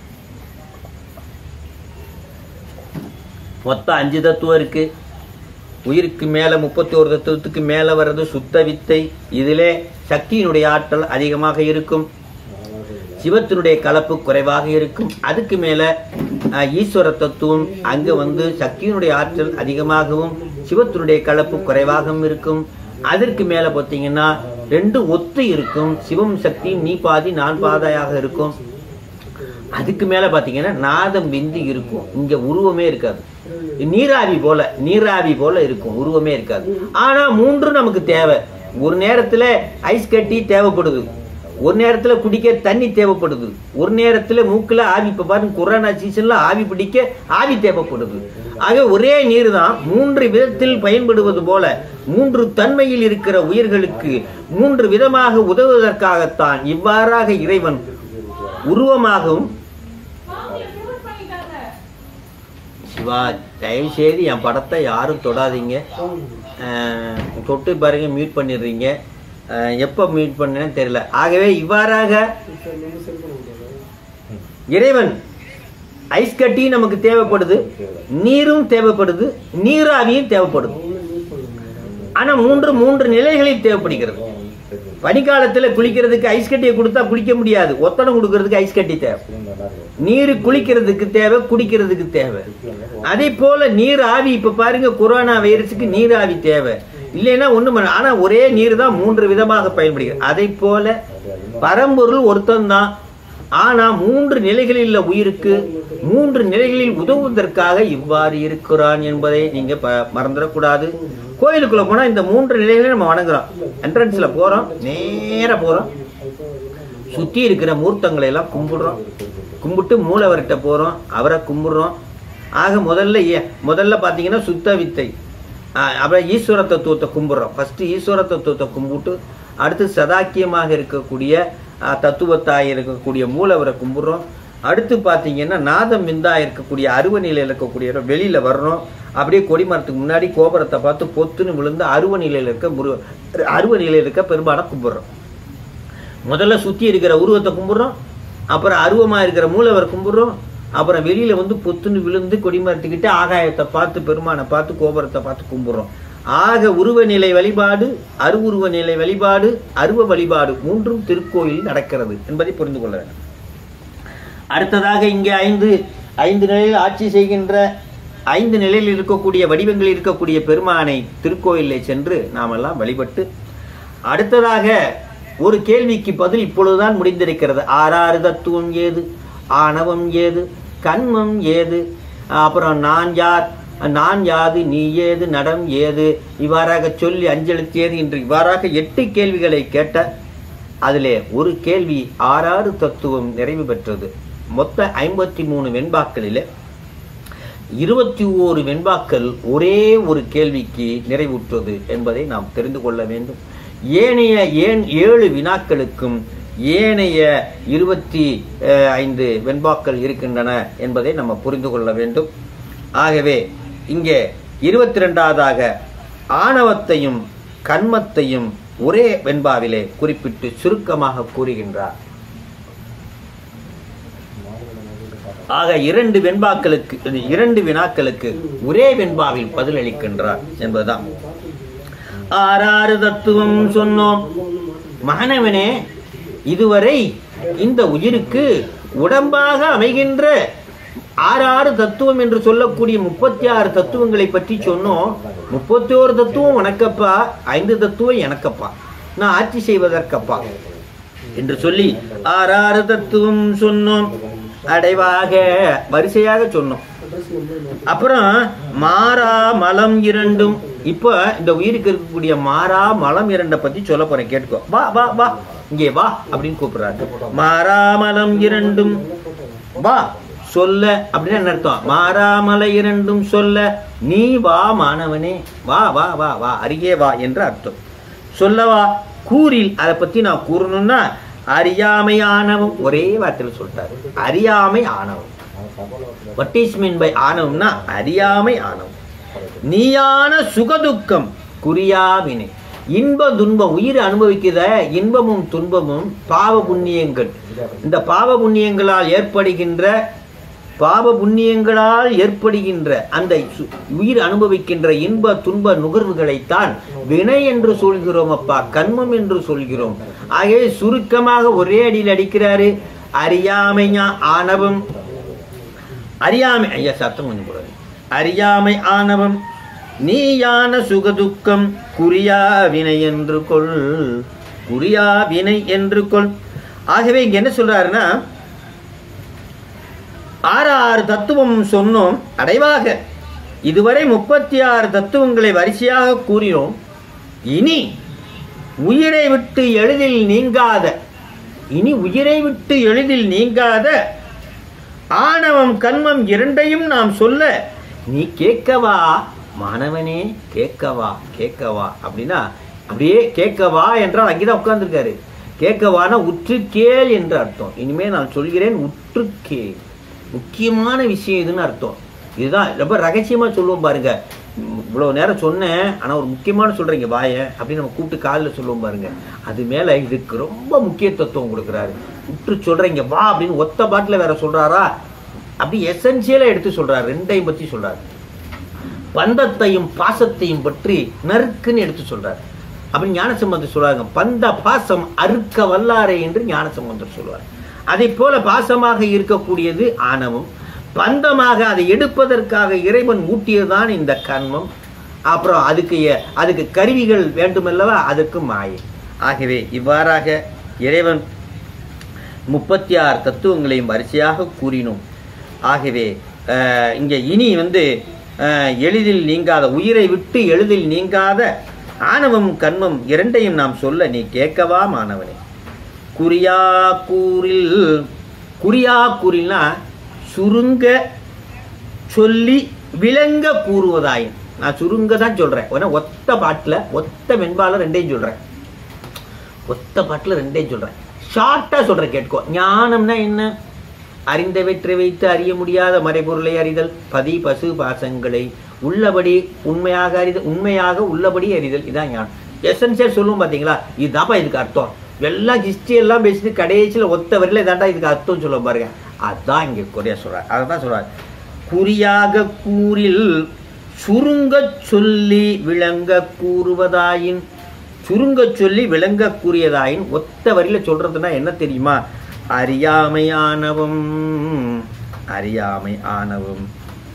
Speaker 2: மொத்தம் அஞ்சு தத்துவம் இருக்கு உயிருக்கு மேல முப்பத்தி ஒரு தத்துவத்துக்கு மேல வர்றது சுத்த வித்தை இதிலே சக்தியினுடைய ஆற்றல் அதிகமாக இருக்கும் சிவத்தினுடைய கலப்பு குறைவாக இருக்கும் அதுக்கு மேல அஹ், ஈஸ்வர தத்துவம் அங்க வந்து சக்தியினுடைய ஆற்றல் அதிகமாகவும் சிவத்தினுடைய கலப்பு குறைவாகவும் இருக்கும் அதற்கு மேல பார்த்தீங்கன்னா ரெண்டு ஒத்து இருக்கும் சிவம் சக்தியும் நீ பாதி நான் பாதையாக இருக்கும் அதுக்கு மேல பாத்தீங்கன்னா நாதம் விந்து இருக்கும் இங்க உருவமே இருக்காது நீராவி போல நீராவி போல இருக்கும் உருவமே இருக்காது ஆனா மூன்று நமக்கு தேவை ஒரு நேரத்துல ஐஸ் கட்டி தேவைப்படுது ஒரு நேரத்துல குடிக்க தண்ணி தேவைப்படுது ஒரு நேரத்துல மூக்குல ஆவி இப்ப பாருங்க கொரோனா சீசன்ல ஆவி பிடிக்க ஆவி தேவைப்படுது ஆக ஒரே நீர் தான் மூன்று விதத்தில் பயன்படுவது போல மூன்று தன்மையில் இருக்கிற உயிர்களுக்கு மூன்று விதமாக உதவுவதற்காகத்தான் இவ்வாறாக இறைவன் உருவமாகவும் சிவா தயவு செய்து என் படத்தை யாரும் தொடாதீங்க அஹ், தொட்டு பாருங்க மியூட் பண்ணிடுறீங்க அஹ், எப்போ மியூட் பண்ணேன்னு தெரியல ஆகவே இவ்வாறாக இறைவன் ஐஸ் கட்டி நமக்கு தேவைப்படுது நீரும் தேவைப்படுது நீராவியும் தேவைப்படுது ஆனா மூன்று மூன்று நிலைகளில் தேவைப்படுகிறது பனிக்காலத்துல குளிக்கிறதுக்கு ஐஸ் கட்டியை கொடுத்தா குளிக்க முடியாது ஒத்தடம் கொடுக்கறதுக்கு ஐஸ் கட்டி தேவை நீர் குளிக்கிறதுக்கு தேவை குடிக்கிறதுக்கு தேவை அதே போல நீர் ஆவி இப்ப பாருங்க கொரோனா வைரஸுக்கு நீர் ஆவி தேவை இல்லைன்னா ஒண்ணும் பண்ண ஆனா ஒரே நீர் தான் மூன்று விதமாக பயன்படுகிறது அதை போல பரம்பொருள் ஒருத்தன் தான் ஆனா மூன்று நிலைகளில் உள்ள உயிருக்கு மூன்று நிலைகளில் உதவுவதற்காக இவ்வாறு இருக்கிறான் என்பதை நீங்க ப- மறந்துடக்கூடாது கோயிலுக்குள்ள போனா இந்த மூன்று நிலைகளையும் நம்ம வணங்குறோம் என்ட்ரன்ஸ்ல போறோம் நேரா போறோம் சுத்தி இருக்கிற மூர்த்தங்களை எல்லாம் கும்பிடுறோம் கும்பிட்டு மூலவர்கிட்ட போறோம் அவரை கும்பிடுறோம் ஆக முதல்ல ஏ- முதல்ல பாத்தீங்கன்னா சுத்த வித்தை ஆஹ் அப்புறம் ஈஸ்வர தத்துவத்தை கும்பிடுறோம் ஃபர்ஸ்ட் ஈஸ்வர தத்துவத்தை கும்பிட்டு அடுத்து சதாக்கியமாக இருக்கக்கூடிய ஆஹ், தத்துவத்தாய் இருக்கக்கூடிய மூலவரை கும்பிடுறோம் அடுத்து பார்த்தீங்கன்னா நாதம் விந்தா இருக்கக்கூடிய அருவ நிலையில் இருக்கக்கூடிய வெளியில வர்றோம் அப்படியே கொடிமரத்துக்கு முன்னாடி கோபுரத்தை பார்த்து பொத்துன்னு விழுந்து அருவ நிலையில் இருக்க முரு அருவ நிலையில் இருக்க பெரும்பாலை கும்பிடுறோம் முதல்ல சுத்தி இருக்கிற உருவத்தை கும்பிடுறோம் அப்புறம் அருவமா இருக்கிற மூலவர் கும்பிடுறோம் அப்புறம் வெளியில வந்து பொத்துன்னு விழுந்து கொடிமரத்துக்கிட்ட ஆகாயத்தை பார்த்து பெருமானை பார்த்து கோபுரத்தை பார்த்து கும்பிடுறோம் ஆக உருவ நிலை வழிபாடு அருவுருவ நிலை வழிபாடு அருவ வழிபாடு மூன்றும் திருக்கோயில் நடக்கிறது என்பதை புரிந்து கொள்ள வேண்டும் அடுத்ததாக இங்கே ஐந்து ஐந்து நிலையில் ஆட்சி செய்கின்ற ஐந்து நிலையில் இருக்கக்கூடிய வடிவங்களில் இருக்கக்கூடிய பெருமானை திருக்கோயிலை சென்று நாமெல்லாம் வழிபட்டு அடுத்ததாக ஒரு கேள்விக்கு பதில் இப்பொழுதுதான் முடிந்திருக்கிறது ஆறாறு தத்துவம் ஏது ஆணவம் ஏது கண்மம் ஏது அப்புறம் நான் யார் நான் யாது நீ ஏது நடம் ஏது இவ்வாறாக சொல்லி அஞ்செழுத்து ஏது என்று இவ்வாறாக எட்டு கேள்விகளை கேட்ட அதிலே ஒரு கேள்வி ஆறாறு தத்துவம் நிறைவு பெற்றது மொத்த ஐம்பத்தி மூணு வெண்பாக்களிலே இருபத்தி ஓரு வெண்பாக்கள் ஒரே ஒரு கேள்விக்கு நிறைவுற்றது என்பதை நாம் தெரிந்து கொள்ள வேண்டும் ஏனைய ஏன் ஏழு வினாக்களுக்கும் ஏனைய இருபத்தி அஹ், ஐந்து வெண்பாக்கள் இருக்கின்றன என்பதை நம்ம புரிந்து கொள்ள வேண்டும் ஆகவே இங்கே இருபத்தி ரெண்டாவதாக ஆணவத்தையும் கண்மத்தையும் ஒரே வெண்பாவிலே குறிப்பிட்டு சுருக்கமாக கூறுகின்றார் ஆக இரண்டு வெண்பாக்களுக்கு இரண்டு வினாக்களுக்கு ஒரே வெண்பாவில் பதிலளிக்கின்றார் என்பதுதான் ஆறாறு தத்துவம் சொன்னோம் மகனவனே இதுவரை இந்த உயிருக்கு உடம்பாக அமைகின்ற ஆறாறு தத்துவம் என்று சொல்லக்கூடிய முப்பத்தி ஆறு தத்துவங்களை பற்றி சொன்னோம் முப்பத்தி ஓரு தத்துவம் உனக்கப்பா ஐந்து தத்துவம் எனக்கப்பா நான் ஆட்சி செய்வதற்கப்பா என்று சொல்லி ஆறாறு தத்துவம் சொன்னோம் அடைவாக வரிசையாக சொன்னோம் அப்புறம் மாறா மலம் இரண்டும் இப்போ இந்த உயிருக்கு இருக்கக்கூடிய மாறா மலம் இரண்டை பத்தி சொல்ல போறேன் கேட்டுக்கோ வா வா வா இங்கே வா அப்படின்னு கூப்பிடுறாரு மாறா மலம் இரண்டும் வா சொல்ல அப்படின்னு என்ன அர்த்தம் மாறாமலை இரண்டும் சொல்ல நீ வா மாணவனே வா வா வா வா அருகே வா என்று அர்த்தம் சொல்லவா கூறில் அதை பத்தி நான் கூறணும்னா அறியாமை ஆணவம் ஒரே வார்த்தையில் சொல்லிட்டாரு அறியாமை ஆணவம் வாட் இஸ் மீன் பை ஆணவம்னா அறியாமை ஆணவம் நீயான சுகதுக்கம் குறியா வினை இன்ப துன்பம் உயிர் அனுபவிக்கிற இன்பமும் துன்பமும் பாவ புண்ணியங்கள் இந்த பாவ புண்ணியங்களால் ஏற்படுகின்ற பாவ புண்ணியங்களால் ஏற்படுகின்ற அந்த சு- உயிர் அனுபவிக்கின்ற இன்ப துன்ப நுகர்வுகளைத்தான் வினை என்று சொல்கிறோம் அப்பா கண்மம் என்று சொல்கிறோம் ஆகவே சுருக்கமாக ஒரே அடியில் அடிக்கிறாரு அறியாமை ஞா- ஆணவம் அறியாமை ஐயா சத்தம் கொஞ்சம் போடாது அறியாமை ஆணவம் நீயான சுகதுக்கம் குறியா வினை என்று கொள் குறியா வினை என்று கொள் ஆகவே இங்க என்ன சொல்றாருன்னா ஆறு ஆறு தத்துவம் சொன்னோம் அடைவாக இதுவரை முப்பத்தி ஆறு தத்துவங்களை வரிசையாக கூறினோம் இனி உயிரை விட்டு எளிதில் நீங்காத இனி உயிரை விட்டு எளிதில் நீங்காத ஆணவம் கண்மம் இரண்டையும் நாம் சொல்ல நீ கேட்கவா மாணவனே கேட்கவா கேட்கவா அப்படின்னா அப்படியே கேட்கவா என்றால் அங்கேதான் உட்கார்ந்துருக்காரு கேட்கவானா உற்று கேள் என்று அர்த்தம் இனிமே நான் சொல்கிறேன் உற்று கேள் முக்கியமான விஷயம் இதுன்னு அர்த்தம் இதுதான் ரொம்ப ரகசியமா சொல்லுவோம் பாருங்க ம், இவ்வளவு நேரம் சொன்னேன் ஆனா ஒரு முக்கியமான சொல்றீங்க வாய அப்படின்னு நம்ம கூப்பிட்டு காலில் சொல்லுவோம் பாருங்க அது மேல இதுக்கு ரொம்ப முக்கியத்துவம் கொடுக்குறாரு உற்று சொல்றீங்க வா அப்படின்னு ஒத்த பாட்டில் வேற சொல்றாரா அப்படி எசென்சியலா எடுத்து சொல்றாரு ரெண்டையும் பத்தி சொல்றாரு பந்தத்தையும் பாசத்தையும் பற்றி நறுக்குன்னு எடுத்து சொல்றாரு அப்படி ஞானசம்பந்தர் சொல்றாங்க பந்த பாசம் அறுக்க வல்லாரை என்று ஞானசம்பந்தர் சொல்வார் அதை போல பாசமாக இருக்கக்கூடியது ஆணவம் பந்தமாக அதை எடுப்பதற்காக இறைவன் ஊட்டியதுதான் இந்த கர்மம் அப்புறம் அதுக்கு எ- அதுக்கு கருவிகள் வேண்டுமல்லவா அதுக்கு மாயை ஆகவே இவ்வாறாக இறைவன் முப்பத்தி ஆறு தத்துவங்களையும் வரிசையாக கூறினோம் ஆகவே அஹ், இங்கே இனி வந்து அஹ், எளிதில் நீங்காத உயிரை விட்டு எளிதில் நீங்காத ஆணவம் கண்மம் இரண்டையும் நாம் சொல்ல நீ கேட்கவா மாணவனே குறியா கூறில் குறியா கூறில்னா சுருங்க சொல்லி விளங்க கூறுவதாயின் நான் சுருங்க தான் சொல்றேன் உடனே ஒத்த பாட்டுல ஒத்த வெண்பால ரெண்டையும் சொல்றேன் ஒத்த பாட்டுல ரெண்டையும் சொல்றேன் ஷார்ட்டா சொல்றேன் கேட்கோ ஞானம்னா என்ன அறிந்தவற்றை வைத்து அறிய முடியாத மறைபொருளை அறிதல் பதி பசு பாசங்களை உள்ளபடி உண்மையாக அறிதல் உண்மையாக உள்ளபடி அறிதல் இதான் ஞானம் எசன்சியல் சொல்லுவோம் பாத்தீங்களா இதுதான்ப்பா இதுக்கு அர்த்தம் எல்லாம் ஹிஸ்டரி எல்லாம் பேசிட்டு கடைசியில் ஒத்த வரையில இதாண்டா இதுக்கு அர்த்தம் சொல்ல பாருங்க அதான் இங்க குறைய சொல்றாரு அதான் சொல்றாரு குறியாக கூறில் சுருங்கச் சொல்லி விளங்க கூறுவதாயின் சுருங்கச் சொல்லி விளங்க கூறியதாயின் ஒத்த வரியில சொல்றதுன்னா என்ன தெரியுமா அறியாமை ஆணவம் அறியாமை ஆணவம்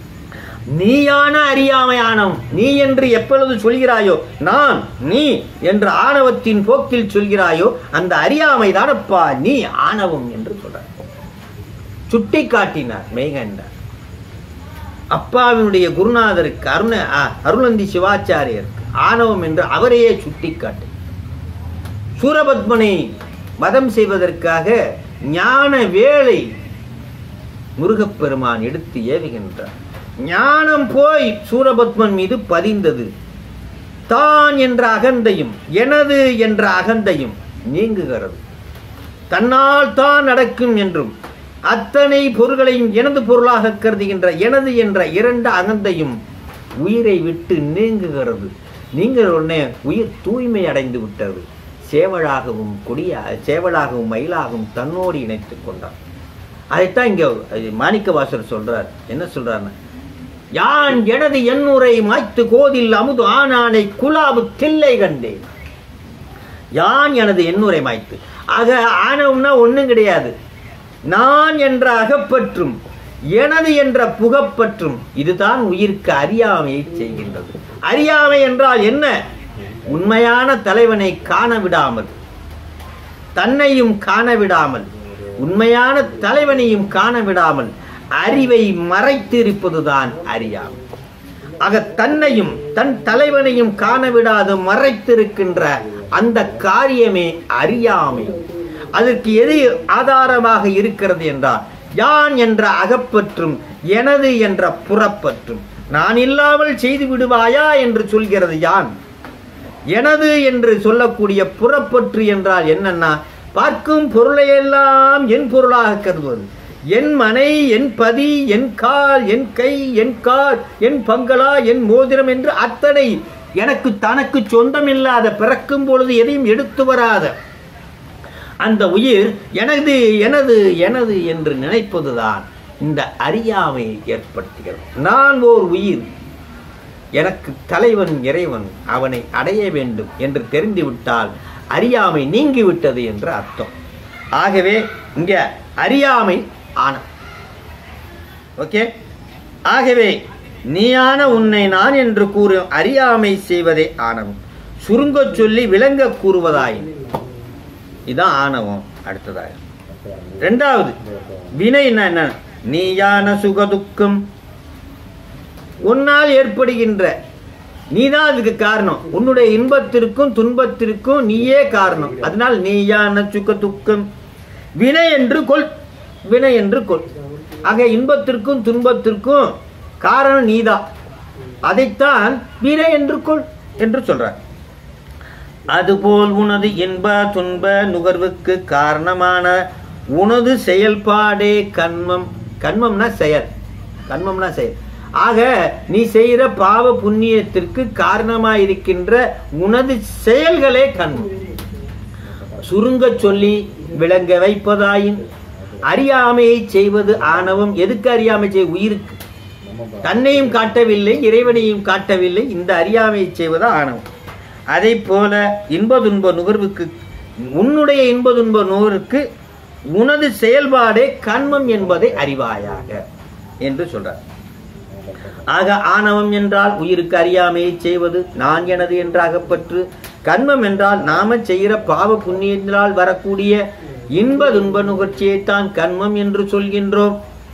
Speaker 2: நீயான அறியாமை ஆணவம் நீ என்று எப்பொழுது சொல்கிறாயோ நான் நீ என்ற ஆணவத்தின் போக்கில் சொல்கிறாயோ அந்த அறியாமை தானப்பா நீ ஆணவம் என்று சொல்ற சுட்டி காட்டினார் மெய்கண்டார் அப்பாவினுடைய குருநாதருக்கு அருண அ- அருளந்தி சிவாச்சாரியருக்கு ஆணவம் என்று அவரையே சுட்டிக்காட்டு சூரபத்மனை வதம் செய்வதற்காக ஞான வேலை முருகப்பெருமான் எடுத்து ஏவுகின்றார் ஞானம் போய் சூரபத்மன் மீது பதிந்தது தான் என்ற அகந்தையும் எனது என்ற அகந்தையும் நீங்குகிறது தன்னால் தான் நடக்கும் என்றும் அத்தனை பொருள்களையும் எனது பொருளாக கருதுகின்ற எனது என்ற இரண்டு அகந்தையும் உயிரை விட்டு நீங்குகிறது நீங்கிற உடனே உயிர் தூய்மை அடைந்து விட்டது சேவலாகவும் கொடியா சேவலாகவும் மயிலாகவும் தன்னோடு இணைத்துக் கொண்டான் அதைத்தான் இங்க மாணிக்க வாசர் சொல்றார் என்ன சொல்றாருன்னா யான் எனது எண்ணுரை மாய்த்து கோதில் அமுது ஆனானை குலாபு தில்லை கண்டேன் யான் எனது எண்ணுரை மாய்த்து ஆக ஆணவம்னா ஒண்ணும் கிடையாது நான் என்ற அகப்பற்றும் எனது என்ற புகப்பற்றும் இதுதான் உயிருக்கு அறியாமையை செய்கின்றது அறியாமை என்றால் என்ன உண்மையான தலைவனை காண விடாமல் தன்னையும் காண விடாமல் உண்மையான தலைவனையும் காண விடாமல் அறிவை மறைத்திருப்பதுதான் அறியாமை ஆக தன்னையும் தன் தலைவனையும் காண விடாது மறைத்திருக்கின்ற அந்த காரியமே அறியாமை அதற்கு எது ஆதாரமாக இருக்கிறது என்றால் யான் என்ற அகப்பற்றும் எனது என்ற புறப்பற்றும் நான் இல்லாமல் செய்து விடுவாயா என்று சொல்கிறது யான் எனது என்று சொல்லக்கூடிய புறப்பற்று என்றால் என்னன்னா பார்க்கும் பொருளையெல்லாம் என் பொருளாக கருதுவது என் மனை என் பதி என் கால் என் கை என் கால் என் பங்களா என் மோதிரம் என்று அத்தனை எனக்கு தனக்கு சொந்தமில்லாத பிறக்கும் பொழுது எதையும் எடுத்து வராத அந்த உயிர் எனது எனது எனது என்று நினைப்பதுதான் இந்த அறியாமையை ஏற்படுத்துகிறது நான் ஓர் உயிர் எனக்கு தலைவன் இறைவன் அவனை அடைய வேண்டும் என்று தெரிந்துவிட்டால் அறியாமை நீங்கிவிட்டது என்று அர்த்தம் ஆகவே இங்க அறியாமை ஆனம் ஓகே ஆகவே நீயான உன்னை நான் என்று கூறும் அறியாமை செய்வதே ஆணவம் சுருங்கச் சொல்லி விளங்க கூறுவதாயின் இதான் ஆணவம் அடுத்ததாக ரெண்டாவது வினைன்னா என்ன நீயான சுகதுக்கம் உன்னால் ஏற்படுகின்ற நீதான் அதுக்கு காரணம் உன்னுடைய இன்பத்திற்கும் துன்பத்திற்கும் நீயே காரணம் அதனால் நீயான சுக துக்கம் வினை என்று கொள் வினை என்று கொள் ஆக இன்பத்திற்கும் துன்பத்திற்கும் காரணம் நீதான் அதைத்தான் வினை என்று கொள் என்று சொல்றார் அதுபோல் உனது இன்ப துன்ப நுகர்வுக்கு காரணமான உனது செயல்பாடே கண்மம் கண்மம்னா செயல் கண்மம்னா செயல் ஆக நீ செய்கிற பாவ புண்ணியத்திற்கு காரணமாயிருக்கின்ற உனது செயல்களே கண்மம் சுருங்கச் சொல்லி விளங்க வைப்பதாயின் அறியாமையை செய்வது ஆணவம் எதுக்கு அறியாமை செய் உயிருக்கு தன்னையும் காட்டவில்லை இறைவனையும் காட்டவில்லை இந்த அறியாமையை செய்வது ஆணவம் அதை போல இன்ப துன்ப நுகர்வுக்கு உன்னுடைய இன்ப துன்ப நுகர்வுக்கு உனது செயல்பாடே கண்மம் என்பதை அறிவாயாக என்று சொல்றார் ஆக ஆணவம் என்றால் உயிருக்கு அறியாமையை செய்வது நான் எனது என்ற அகப்பற்று கண்மம் என்றால் நாம செய்கிற பாவ புண்ணியத்தினால் வரக்கூடிய இன்ப துன்ப நுகர்ச்சியைத்தான் கண்மம் என்று சொல்கின்றோம்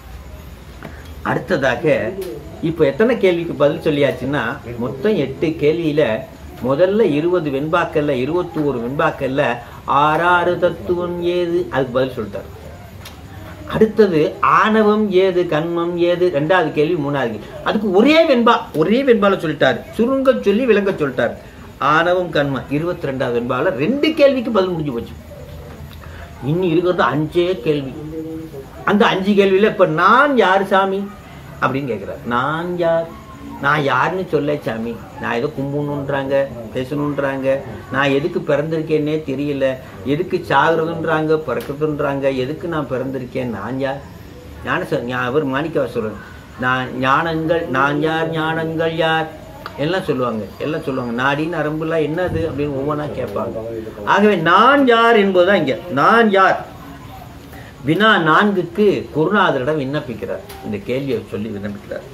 Speaker 2: அடுத்ததாக இப்ப எத்தனை கேள்விக்கு பதில் சொல்லியாச்சுன்னா மொத்தம் எட்டு கேள்வியில முதல்ல இருபது வெண்பாக்கல்ல இருபத்தி ஒரு வெண்பாக்கல்ல ஆறாறு தத்துவம் ஏது அதுக்கு பதில் சொல்லிட்டார் அடுத்தது ஆணவம் ஏது கண்மம் ஏது ரெண்டாவது கேள்வி மூணாவது கேள்வி அதுக்கு ஒரே வெண்பா ஒரே வெண்பால சொல்லிட்டாரு சுருங்க சொல்லி விளங்க சொல்லிட்டாரு ஆணவம் கண்மம் இருபத்தி ரெண்டாவது வெண்பால ரெண்டு கேள்விக்கு பதில் முடிஞ்சு போச்சு இன்னும் இருக்கிறது அஞ்சே கேள்வி அந்த அஞ்சு கேள்வியில இப்ப நான் யார் சாமி அப்படின்னு கேட்கிறார் நான் யார் நான் யாருன்னு சொல்ல சாமி நான் ஏதோ கும்பணுன்றாங்க பேசணுன்றாங்க நான் எதுக்கு பிறந்திருக்கேன்னே தெரியல எதுக்கு சாகுறதுன்றாங்க பிறக்கிறதுன்றாங்க எதுக்கு நான் பிறந்திருக்கேன் நான் யார் ஞான சொ- ஞா- அவர் மாணிக்கவாசகர் நான் ஞானங்கள் நான் யார் ஞானங்கள் யார் எல்லாம் சொல்லுவாங்க எல்லாம் சொல்லுவாங்க நாடி நரம்புலாம் என்னது அப்படின்னு ஒவ்வொன்றா கேட்பாங்க ஆகவே நான் யார் என்பதுதான் இங்க நான் யார் வினா நான்குக்கு குருநாதரிடம் விண்ணப்பிக்கிறார் இந்த கேள்வியை சொல்லி விண்ணப்பிக்கிறார்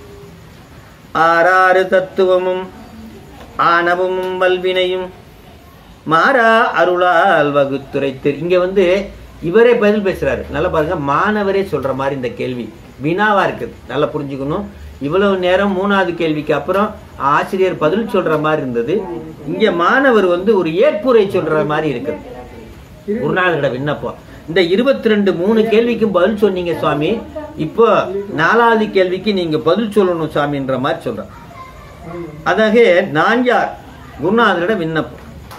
Speaker 2: ஆறாறு தத்துவமும் ஆணவமும் வல்வினையும் மாறா அருளால் வகுத்துரைத்து இங்க வந்து இவரே பதில் பேசுறாரு நல்லா பாருங்க மாணவரே சொல்ற மாதிரி இந்த கேள்வி வினாவா இருக்குது நல்லா புரிஞ்சுக்கணும் இவ்வளவு நேரம் மூணாவது கேள்விக்கு அப்புறம் ஆசிரியர் பதில் சொல்ற மாதிரி இருந்தது இங்க மாணவர் வந்து ஒரு ஏற்புரை சொல்ற மாதிரி இருக்குது குருநாதரோட விண்ணப்பம் இந்த இருபத்தி ரெண்டு மூணு கேள்விக்கும் பதில் சொன்னீங்க சுவாமி இப்போ நாலாவது கேள்விக்கு நீங்க பதில் சொல்லணும் சுவாமின்ற மாதிரி சொல்றேன் அதாக நான் யார் குருநாதரிட விண்ணப்பம்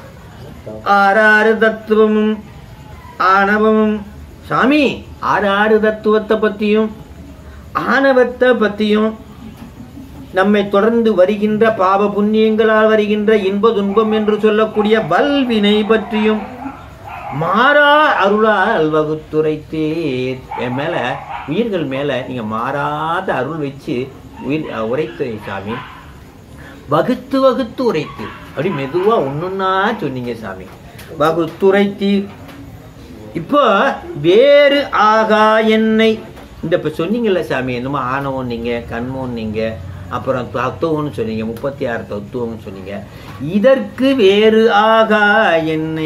Speaker 2: ஆறாறு தத்துவமும் ஆணவமும் சாமி ஆறு ஆறு தத்துவத்தை பத்தியும் ஆணவத்தை பத்தியும் நம்மை தொடர்ந்து வருகின்ற பாவ புண்ணியங்களால் வருகின்ற இன்ப துன்பம் என்று சொல்லக்கூடிய வல்வினை பற்றியும் மாறா அருளால் வகுத்துரைத்தீர் என் மேல உயிர்கள் மேல நீங்க மாறாத அருள் வச்சு உயிர் அஹ், உரைத்தீர் சாமி வகுத்து வகுத்து உரைத்து அப்படி மெதுவா ஒண்ணுன்னா சொன்னீங்க சாமி வகுத்துரைத்தீர் இப்போ வேறு ஆகா என்னை இந்த இப்போ சொன்னீங்கல்ல சாமி என்னமோ ஆணவம் நீங்க கண்மம் நீங்க அப்புறம் தத்துவம்னு சொன்னீங்க முப்பத்தி ஆறு தத்துவம்னு சொன்னீங்க இதற்கு வேறு ஆகா என்னை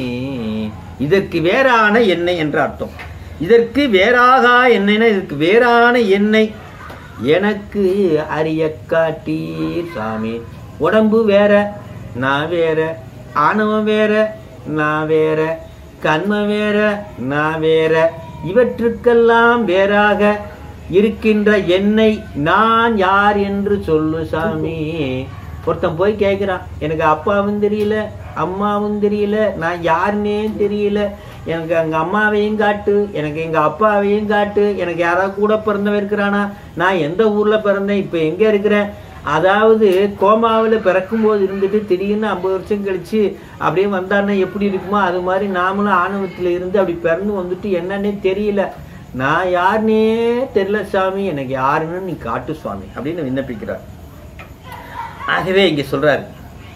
Speaker 2: இதற்கு வேறான எண்ணெய் என்ற அர்த்தம் இதற்கு வேறாகா எண்ணெய்னா இதற்கு வேறான எண்ணெய் எனக்கு அறிய காட்டீர் சாமி உடம்பு வேற நான் வேற ஆணவம் வேற நான் வேற கண்மம் வேற நான் வேற இவற்றுக்கெல்லாம் வேறாக இருக்கின்ற என்னை நான் யார் என்று சொல்லு சாமி ஒருத்தன் போய் கேட்குறான் எனக்கு அப்பாவும் தெரியல அம்மாவும் தெரியல நான் யாருன்னே தெரியல எனக்கு எங்கள் அம்மாவையும் காட்டு எனக்கு எங்கள் அப்பாவையும் காட்டு எனக்கு யாராவது கூட பிறந்தவன் இருக்கிறானா நான் எந்த ஊரில் பிறந்தேன் இப்போ எங்கே இருக்கிறேன் அதாவது கோமாவில் பிறக்கும்போது இருந்துட்டு திடீர்னு ஐம்பது வருஷம் கழிச்சு அப்படியே வந்தான்னா எப்படி இருக்குமோ அது மாதிரி நாமளும் ஆணவத்தில் இருந்து அப்படி பிறந்து வந்துட்டு என்னன்னே தெரியல நான் யாருன்னே தெரியல சாமி எனக்கு யாருன்னு நீ காட்டு சுவாமி அப்படின்னு விண்ணப்பிக்கிறார் ஆகவே இங்க சொல்றாரு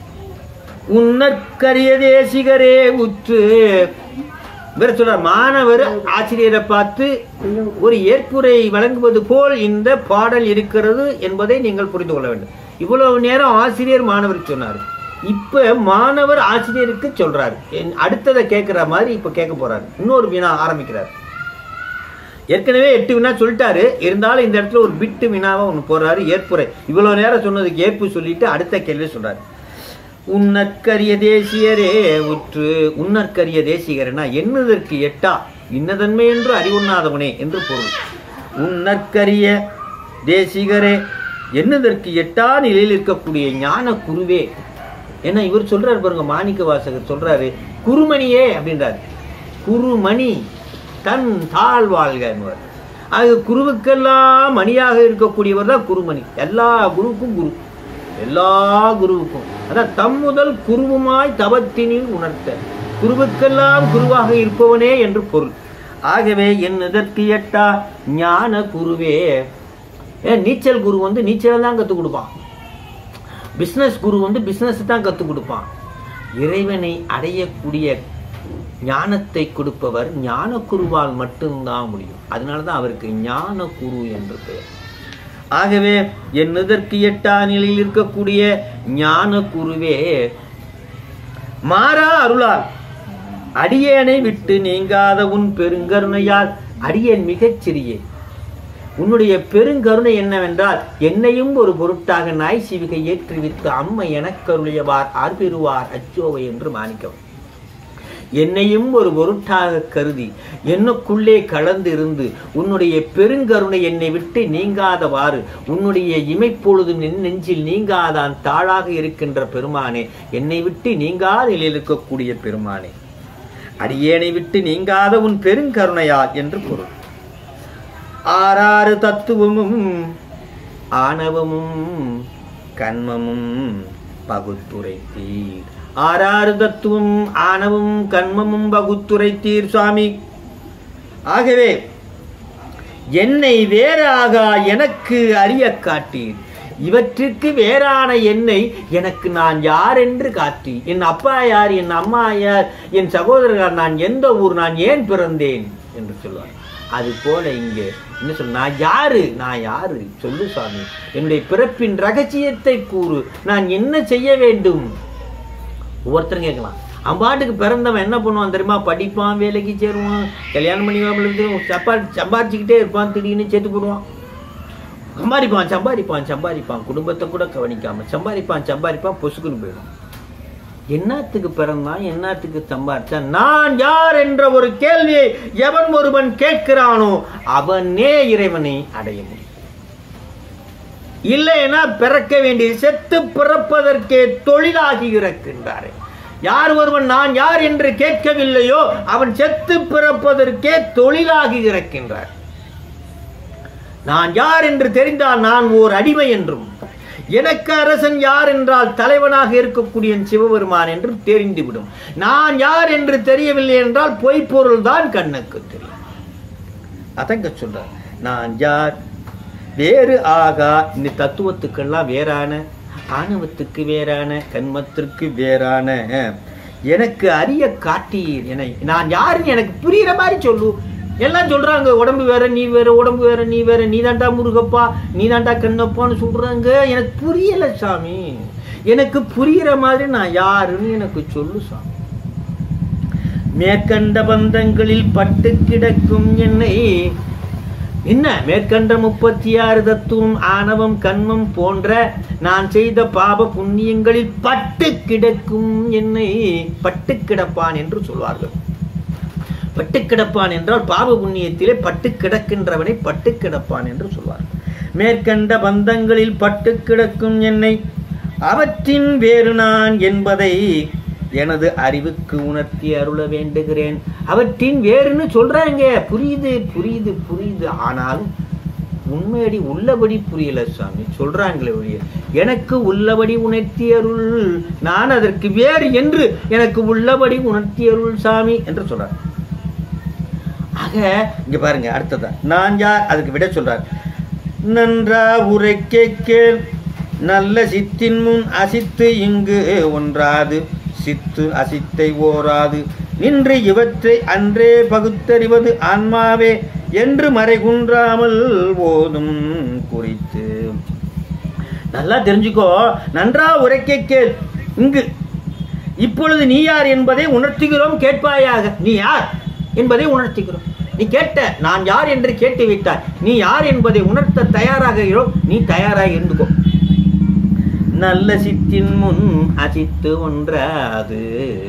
Speaker 2: உன்னற்கரிய தேசிகரே உற்று வேற சொல்றார் மாணவர் ஆசிரியரை பார்த்து ஒரு ஏற்புரை வழங்குவது போல் இந்த பாடல் இருக்கிறது என்பதை நீங்கள் புரிந்து கொள்ள வேண்டும் இவ்வளவு நேரம் ஆசிரியர் மாணவருக்கு சொன்னார் இப்ப மாணவர் ஆசிரியருக்கு சொல்றாரு என் அடுத்ததை கேட்கிற மாதிரி இப்ப கேட்க போறாரு இன்னொரு வினா ஆரம்பிக்கிறார் ஏற்கனவே எட்டு வினா சொல்லிட்டாரு இருந்தாலும் இந்த இடத்துல ஒரு பிட்டு வினாவை ஒன்று போடுறாரு ஏற்புரை இவ்வளவு நேரம் சொன்னதுக்கு ஏற்பு சொல்லிட்டு அடுத்த கேள்வி சொல்றாரு உன்னற்கரிய தேசியரே உற்று உன்னற்கரிய தேசிகரனா எண்ணுதற்கு எட்டா இன்னதன்மை என்று அறிவுண்ணாதவனே என்று பொருள் உன்னற்கரிய தேசிகரே எண்ணுதற்கு எட்டா நிலையில் இருக்கக்கூடிய ஞான குருவே என்ன இவர் சொல்றாரு பாருங்க மாணிக்க வாசகர் சொல்றாரு குருமணியே அப்படின்றாரு குருமணி தன் தாழ் வாழ்க என்பவர் அது குருவுக்கெல்லாம் மணியாக இருக்கக்கூடியவர் தான் குருமணி எல்லா குருவுக்கும் குரு எல்லா குருவுக்கும் அதான் தம் முதல் குருவுமாய் தவத்தினில் உணர்த்த குருவுக்கெல்லாம் குருவாக இருப்பவனே என்று பொருள் ஆகவே என் இதற்கு எட்டா ஞான குருவே ஏன் நீச்சல் குரு வந்து நீச்சலை தான் கற்றுக் கொடுப்பான் பிஸ்னஸ் குரு வந்து பிஸ்னஸ் தான் கற்றுக் கொடுப்பான் இறைவனை அடையக்கூடிய ஞானத்தை கொடுப்பவர் ஞான குருவால் மட்டும்தான் முடியும் அதனால தான் அவருக்கு ஞான குரு என்று பெயர் ஆகவே என் இதற்கு எட்டா நிலையில் இருக்கக்கூடிய ஞான குருவே மாறா அருளால் அடியேனை விட்டு நீங்காத உன் பெருங்கருணையால் அடியேன் மிகச் சிறியேன் உன்னுடைய பெருங்கருணை என்னவென்றால் என்னையும் ஒரு பொருட்டாக நாய் சிவிகை ஏற்றுவித்து அம்மை எனக்கருளியவார் ஆர்பெறுவார் அச்சோவை என்று மாணிக்கம் என்னையும் ஒரு பொருட்டாக கருதி என்னுக்குள்ளே கலந்து இருந்து உன்னுடைய பெருங்கருணை என்னை விட்டு நீங்காதவாறு உன்னுடைய இமைப்பொழுதும் என் நெஞ்சில் நீங்காதான் தாழாக இருக்கின்ற பெருமானே என்னை விட்டு நீங்காத நிலையில் இருக்கக்கூடிய பெருமானே அடியேனை விட்டு நீங்காத உன் பெருங்கருணையா என்று பொருள் ஆறாறு தத்துவமும் ஆணவமும் கண்மமும் பகுத்துரைத்தீர் ஆறாறு தத்துவம் ஆணவம் கண்மமும் பகுத்துரைத்தீர் சுவாமி ஆகவே என்னை வேறாக எனக்கு அறிய காட்டீர் இவற்றுக்கு வேறான என்னை எனக்கு நான் யார் என்று காட்டி என் அப்பா யார் என் அம்மா யார் என் சகோதரர் நான் எந்த ஊர் நான் ஏன் பிறந்தேன் என்று சொல்வார் அது போல இங்கே என்ன சொல் நான் யாரு நான் யாரு சொல்லு சுவாமி என்னுடைய பிறப்பின் ரகசியத்தை கூறு நான் என்ன செய்ய வேண்டும் ஒவ்வொருத்தரும் கேட்கலாம் அம்பாட்டுக்கு பிறந்தவன் என்ன பண்ணுவான் தெரியுமா படிப்பான் வேலைக்கு சேருவான் கல்யாணம் பண்ணி சப்பா சம்பாரிச்சுக்கிட்டே இருப்பான் திடீர்னு செத்து போடுவான் சம்பாதிப்பான் சம்பாதிப்பான் சம்பாதிப்பான் குடும்பத்தை கூட கவனிக்காம சம்பாதிப்பான் சம்பாதிப்பான் பொசுக்குன்னு போயிடும் என்னத்துக்கு பிறந்தான் என்னத்துக்கு சம்பாதிச்சான் நான் யார் என்ற ஒரு கேள்வியை எவன் ஒருவன் கேட்கிறானோ அவனே இறைவனை அடைய முடியும் இல்லைன்னா பிறக்க வேண்டிய செத்து பிறப்பதற்கே தொழிலாகி இறக்கின்றாரே யார் ஒருவன் நான் யார் என்று கேட்கவில்லையோ அவன் செத்து பிறப்பதற்கே தொழிலாகி இறக்கின்றார் நான் யார் என்று தெரிந்தால் நான் ஓர் அடிமை என்றும் எனக்கு அரசன் யார் என்றால் தலைவனாக இருக்கக்கூடிய சிவபெருமான் என்று தெரிந்துவிடும் நான் யார் என்று தெரியவில்லை என்றால் பொய்ப்பொருள் தான் கண்ணுக்கு தெரியும் அதங்க சொல்றார் நான் யார் வேறு ஆகா இந்த தத்துவத்துக்கெல்லாம் வேறான ஆணவத்துக்கு வேறான கண்மத்திற்கு வேறான எனக்கு அறிய காட்டீர் என நான் யாருன்னு எனக்கு புரியுற மாதிரி சொல்லு எல்லாம் சொல்றாங்க உடம்பு வேற நீ வேற உடம்பு வேற நீ வேற நீ தாண்டா முருகப்பா நீ தாண்டா கண்ணப்பான்னு சொல்றாங்க எனக்கு புரியல சாமி எனக்கு புரியுற மாதிரி நான் யாருன்னு எனக்கு சொல்லு சாமி மேற்கண்ட பந்தங்களில் பட்டு கிடக்கும் என்னை என்ன மேற்கண்ட முப்பத்தி ஆறு தத்துவம் ஆணவம் கண்மம் போன்ற நான் செய்த பாப புண்ணியங்களில் பட்டு கிடக்கும் என்னை பட்டு கிடப்பான் என்று சொல்வார்கள் பட்டு கிடப்பான் என்றால் பாப புண்ணியத்திலே பட்டு கிடக்கின்றவனை பட்டு கிடப்பான் என்று சொல்வார் மேற்கண்ட பந்தங்களில் பட்டு கிடக்கும் என்னை அவற்றின் வேறு நான் என்பதை எனது அறிவுக்கு உணர்த்தி அருள வேண்டுகிறேன் அவற்றின் வேறுன்னு சொல்றாங்க புரியுது புரியுது புரியுது ஆனாலும் உண்மையடி உள்ளபடி புரியல சுவாமி சொல்றாங்களே ஒழிய எனக்கு உள்ளபடி உணர்த்தி அருள் நான் அதற்கு வேறு என்று எனக்கு உள்ளபடி உணர்த்தி அருள் சாமி என்று சொல்றார் ஆக இங்க பாருங்க அடுத்ததா நான் யார் அதுக்கு விட சொல்றார் நன்றா உரைக்க கேள் நல்ல சித்தின் முன் அசித்து இங்கு ஒன்றாது சித்து அசித்தை ஓராது நின்று இவற்றை அன்றே பகுத்தறிவது ஆன்மாவே என்று மறைகுன்றாமல் ஓதும் குறித்து நல்லா தெரிஞ்சுக்கோ நன்றா உரைக்க கேள் இங்கு இப்பொழுது நீ யார் என்பதை உணர்த்துகிறோம் கேட்பாயாக நீ யார் என்பதை உணர்த்துகிறோம் நீ கேட்ட நான் யார் என்று கேட்டு விட்டாய் நீ யார் என்பதை உணர்த்த தயாராக இருக்கிறோம் நீ தயாராக இருந்துக்கோ நல்ல சித்தின் முன் அசித்து ஒன்றாது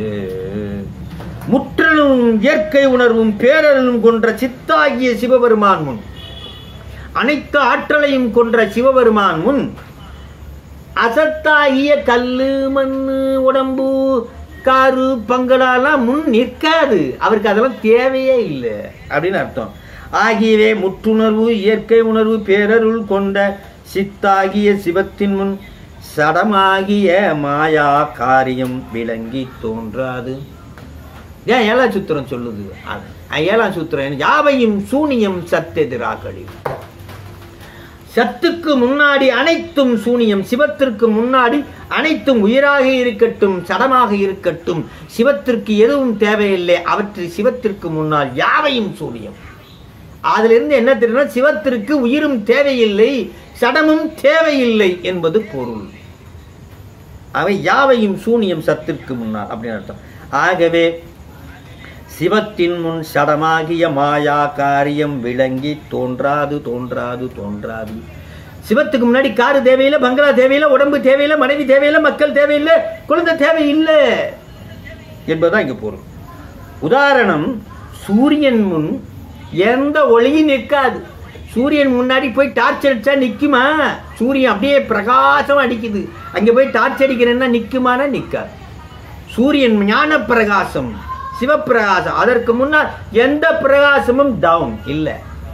Speaker 2: முற்றிலும் இயற்கை உணர்வும் பேரருளும் கொன்ற சித்தாகிய சிவபெருமான் முன் அனைத்து ஆற்றலையும் கொன்ற சிவபெருமான் முன் அசத்தாகிய கல்லு மண்ணு உடம்பு காரு பங்களாலாம் முன் நிற்காது அவருக்கு அதெல்லாம் தேவையே இல்லை அப்படின்னு அர்த்தம் ஆகியவே முற்றுணர்வு இயற்கை உணர்வு பேரருள் கொண்ட சித்தாகிய சிவத்தின் முன் சடமாகிய மாயா காரியம் விளங்கி தோன்றாது ஏன் ஏழாம் சூத்திரம் சொல்லுது அது ஏழாம் சூத்திரம் யாவையும் சூனியம் சத்தெதிராகடி சத்துக்கு முன்னாடி அனைத்தும் சூனியம் சிவத்திற்கு முன்னாடி அனைத்தும் உயிராக இருக்கட்டும் சடமாக இருக்கட்டும் சிவத்திற்கு எதுவும் தேவையில்லை அவற்றில் சிவத்திற்கு முன்னால் யாவையும் சூனியம் அதிலிருந்து என்ன தெரியுமா சிவத்திற்கு உயிரும் தேவையில்லை சடமும் தேவையில்லை என்பது பொருள் அவை யாவையும் சூனியம் சத்திற்கு முன்னால் அப்படின்னு அர்த்தம் ஆகவே சிவத்தின் முன் சடமாகிய மாயா காரியம் விளங்கி தோன்றாது தோன்றாது தோன்றாது சிவத்துக்கு முன்னாடி காரு தேவையில்லை பங்களா தேவையில்லை உடம்பு தேவையில்லை மனைவி தேவையில்லை மக்கள் தேவையில்லை குழந்தை தேவையில்லை என்பதுதான் இங்க பொருள் உதாரணம் சூரியன் முன் எந்த ஒளியும் நிற்காது சூரியன் முன்னாடி போய் டார்ச் அடிச்சா நிக்குமா சூரியன் அப்படியே பிரகாசம் அடிக்குது அங்க போய் டார்ச் அடிக்கிறேன்னா நிக்குமானா நிக்காது சூரியன் ஞான பிரகாசம் சிவப்பிரகாசம் அதற்கு முன்னால் எந்த பிரகாசமும் டவுன் இல்லை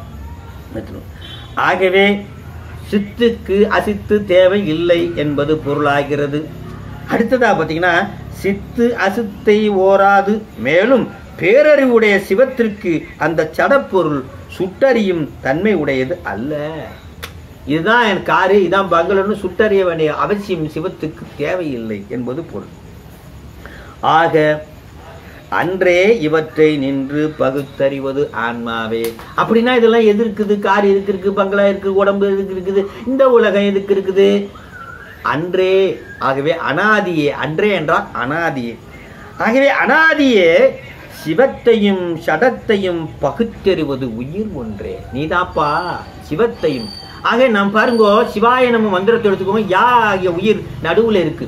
Speaker 2: ஆகவே சித்துக்கு அசித்து தேவை இல்லை என்பது பொருளாகிறது அடுத்ததா பார்த்தீங்கன்னா சித்து அசித்தை ஓராது மேலும் பேரறிவுடைய சிவத்திற்கு அந்த சடப்பொருள் சுட்டறியும் தன்மை உடையது அல்ல இதுதான் என் காரு இதான் பங்களன்னு சுட்டறிய வேண்டிய அவசியம் சிவத்துக்கு தேவையில்லை என்பது பொருள் ஆக அன்றே இவற்றை நின்று பகுத்தறிவது ஆன்மாவே அப்படின்னா இதெல்லாம் எது இருக்குது கார் எதுக்கு இருக்கு பங்களா இருக்கு உடம்பு எதுக்கு இருக்குது இந்த உலகம் எதுக்கு இருக்குது அன்றே ஆகவே அனாதியே அன்றே என்றால் அனாதியே ஆகவே அனாதியே சிவத்தையும் சடத்தையும் பகுத்தறிவது உயிர் ஒன்றே நீதாப்பா சிவத்தையும் ஆக நாம் பாருங்கோ சிவாய நம்ம மந்திரத்தை எடுத்துக்கோங்க யா ஆகிய உயிர் நடுவுல இருக்கு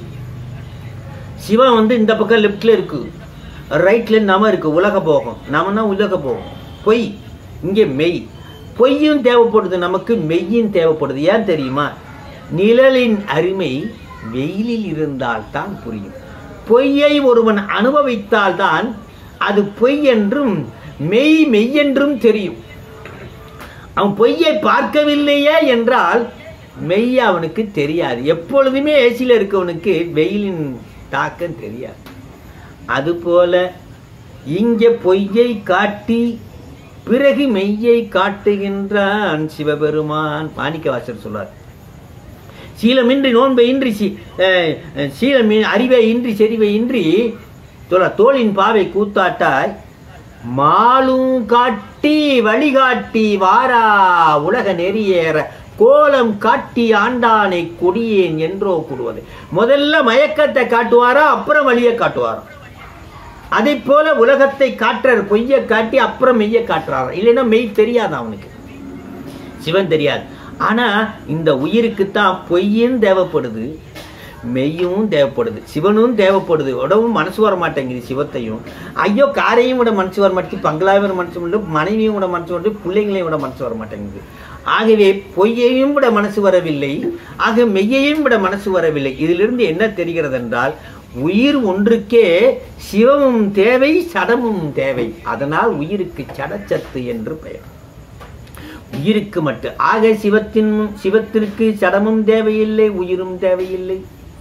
Speaker 2: சிவன் வந்து இந்த பக்கம் லெஃப்ட்ல இருக்கு ரைட்ல நம இருக்கு உலக போகம் நமனா உலக போகம் பொய் இங்கே மெய் பொய்யும் தேவைப்படுது நமக்கு மெய்யும் தேவைப்படுது ஏன் தெரியுமா நிழலின் அருமை வெயிலில் இருந்தால் தான் புரியும் பொய்யை ஒருவன் அனுபவித்தால் தான் அது பொய் என்றும் மெய் மெய் என்றும் தெரியும் அவன் பொய்யை பார்க்கவில்லையே என்றால் மெய் அவனுக்கு தெரியாது எப்பொழுதுமே ஏசியில் இருக்கவனுக்கு வெயிலின் தாக்கம் தெரியாது அதுபோல இங்கே பொய்யை காட்டி பிறகு மெய்யை காட்டுகின்றான் சிவபெருமான் மாணிக்கவாசர் சொல்றார் சீலமின்றி நோன்பை இன்றி சி- அஹ், அஹ், சீலமி அறிவை இன்றி செறிவை இன்றி சொல்ல தோளின் பாவை கூத்தாட்டாய் மாலும் காட்டி வழிகாட்டி வாரா உலக நெறியேற கோலம் காட்டி ஆண்டானை கொடியேன் என்றோ கூடுவது முதல்ல மயக்கத்தை காட்டுவாரா அப்புறம் வழியை காட்டுவாரா அதை போல உலகத்தை காட்டுறார் பொய்யை காட்டி அப்புறம் மெய்யை காட்டுறாரு இல்லைன்னா மெய் தெரியாது அவனுக்கு சிவன் தெரியாது ஆனா இந்த உயிருக்குத்தான் பொய்யும் தேவைப்படுது மெய்யும் தேவைப்படுது சிவனும் தேவைப்படுது உடவும் மனசு வர மாட்டேங்குது சிவத்தையும் ஐயோ காரையும் விட மனசு வர மாட்டேங்குது பங்களாவையும் விட மனசு வந்து மனைவியும் விட மனசு வந்து பிள்ளைங்களையும் விட மனசு வர மாட்டேங்குது ஆகவே பொய்யையும் விட மனசு வரவில்லை ஆக மெய்யையும் விட மனசு வரவில்லை இதிலிருந்து என்ன தெரிகிறது என்றால் உயிர் ஒன்றுக்கே சிவமும் தேவை சடமும் தேவை அதனால் உயிருக்கு சடச்சத்து என்று பெயர் உயிருக்கு மட்டும் ஆக சிவத்தின் சிவத்திற்கு சடமும் தேவையில்லை உயிரும் தேவையில்லை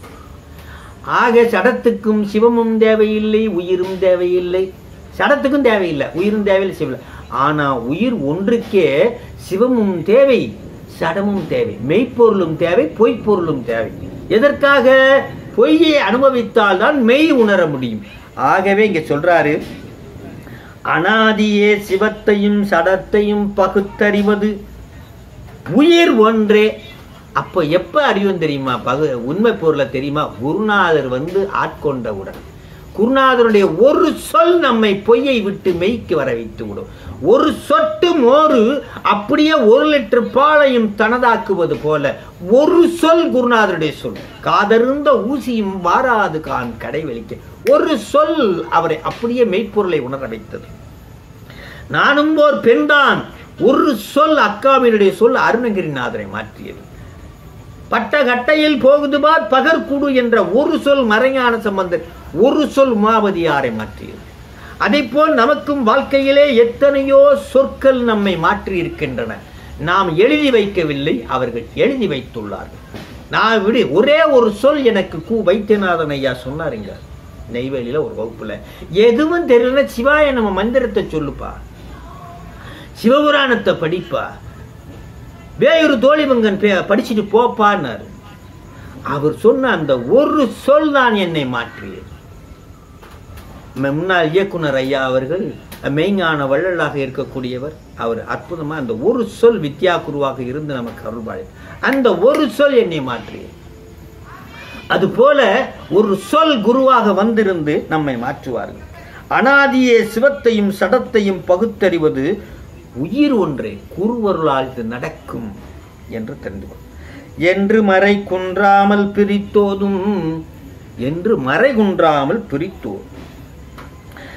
Speaker 2: ஆக சடத்துக்கும் சிவமும் தேவையில்லை உயிரும் தேவையில்லை சடத்துக்கும் தேவையில்லை உயிரும் தேவையில்லை சிவம் ஆனா உயிர் ஒன்றுக்கே சிவமும் தேவை சடமும் தேவை மெய்ப்பொருளும் தேவை பொய்ப்பொருளும் தேவை எதற்காக பொய்யை அனுபவித்தால் தான் மெய் உணர முடியும் ஆகவே இங்க சொல்றாரு அனாதியே சிவத்தையும் சடத்தையும் பகுத்தறிவது உயிர் ஒன்றே அப்போ எப்போ அறிவும் தெரியுமா பகு உண்மை பொருளை தெரியுமா குருநாதர் வந்து ஆட்கொண்டவுடன் குருநாதருடைய ஒரு சொல் நம்மை பொய்யை விட்டு மெய்க்கு வர வைத்து விடும் ஒரு சொட்டு மோரு அப்படியே ஒரு லிட்டர் பாலையும் தனதாக்குவது போல ஒரு சொல் குருநாதருடைய சொல் காதருந்த ஊசியும் வாராது கான் கடை வெளிக்க ஒரு சொல் அவரை அப்படியே மெய்ப்பொருளை உணர வைத்தது நானும் ஓர் பெண்தான் ஒரு சொல் அக்காவினுடைய சொல் அருணகிரிநாதரை மாற்றியது பட்ட கட்டையில் போகுது பார் பகற்குடு என்ற ஒரு சொல் மறைஞான சம்பந்தர் ஒரு சொல் உமாவதியாரை மாற்றியது அதை போல் நமக்கும் வாழ்க்கையிலே எத்தனையோ சொற்கள் நம்மை மாற்றி இருக்கின்றன நாம் எழுதி வைக்கவில்லை அவர்கள் எழுதி வைத்துள்ளார்கள் நான் விடு ஒரே ஒரு சொல் எனக்கு கு வைத்தியநாதன் ஐயா சொன்னாருங்க நெய்வேலியில ஒரு வகுப்புல எதுவும் தெரியலன்னா சிவாய நம்ம மந்திரத்தை சொல்லுப்பா சிவபுராணத்தை படிப்பா வேறு தோழிமங்கன் பே படிச்சுட்டு போப்பான்னாரு அவர் சொன்ன அந்த ஒரு சொல் தான் என்னை மாற்றியது ம- முன்னாள் இயக்குனர் ஐயா அவர்கள் மெய்ஞான வள்ளலாக இருக்கக்கூடியவர் அவர் அற்புதமா அந்த ஒரு சொல் வித்யா குருவாக இருந்து நமக்கு அருள்பாடு அந்த ஒரு சொல் என்னை மாற்றியது அதுபோல ஒரு சொல் குருவாக வந்திருந்து நம்மை மாற்றுவார்கள் அனாதியே சிவத்தையும் சடத்தையும் பகுத்தறிவது உயிர் ஒன்றே குருவருளால் இது நடக்கும் என்று தெரிந்து கொள் என்று மறை குன்றாமல் பிரித்தோதும் என்று மறை குன்றாமல் பிரித்தோதும்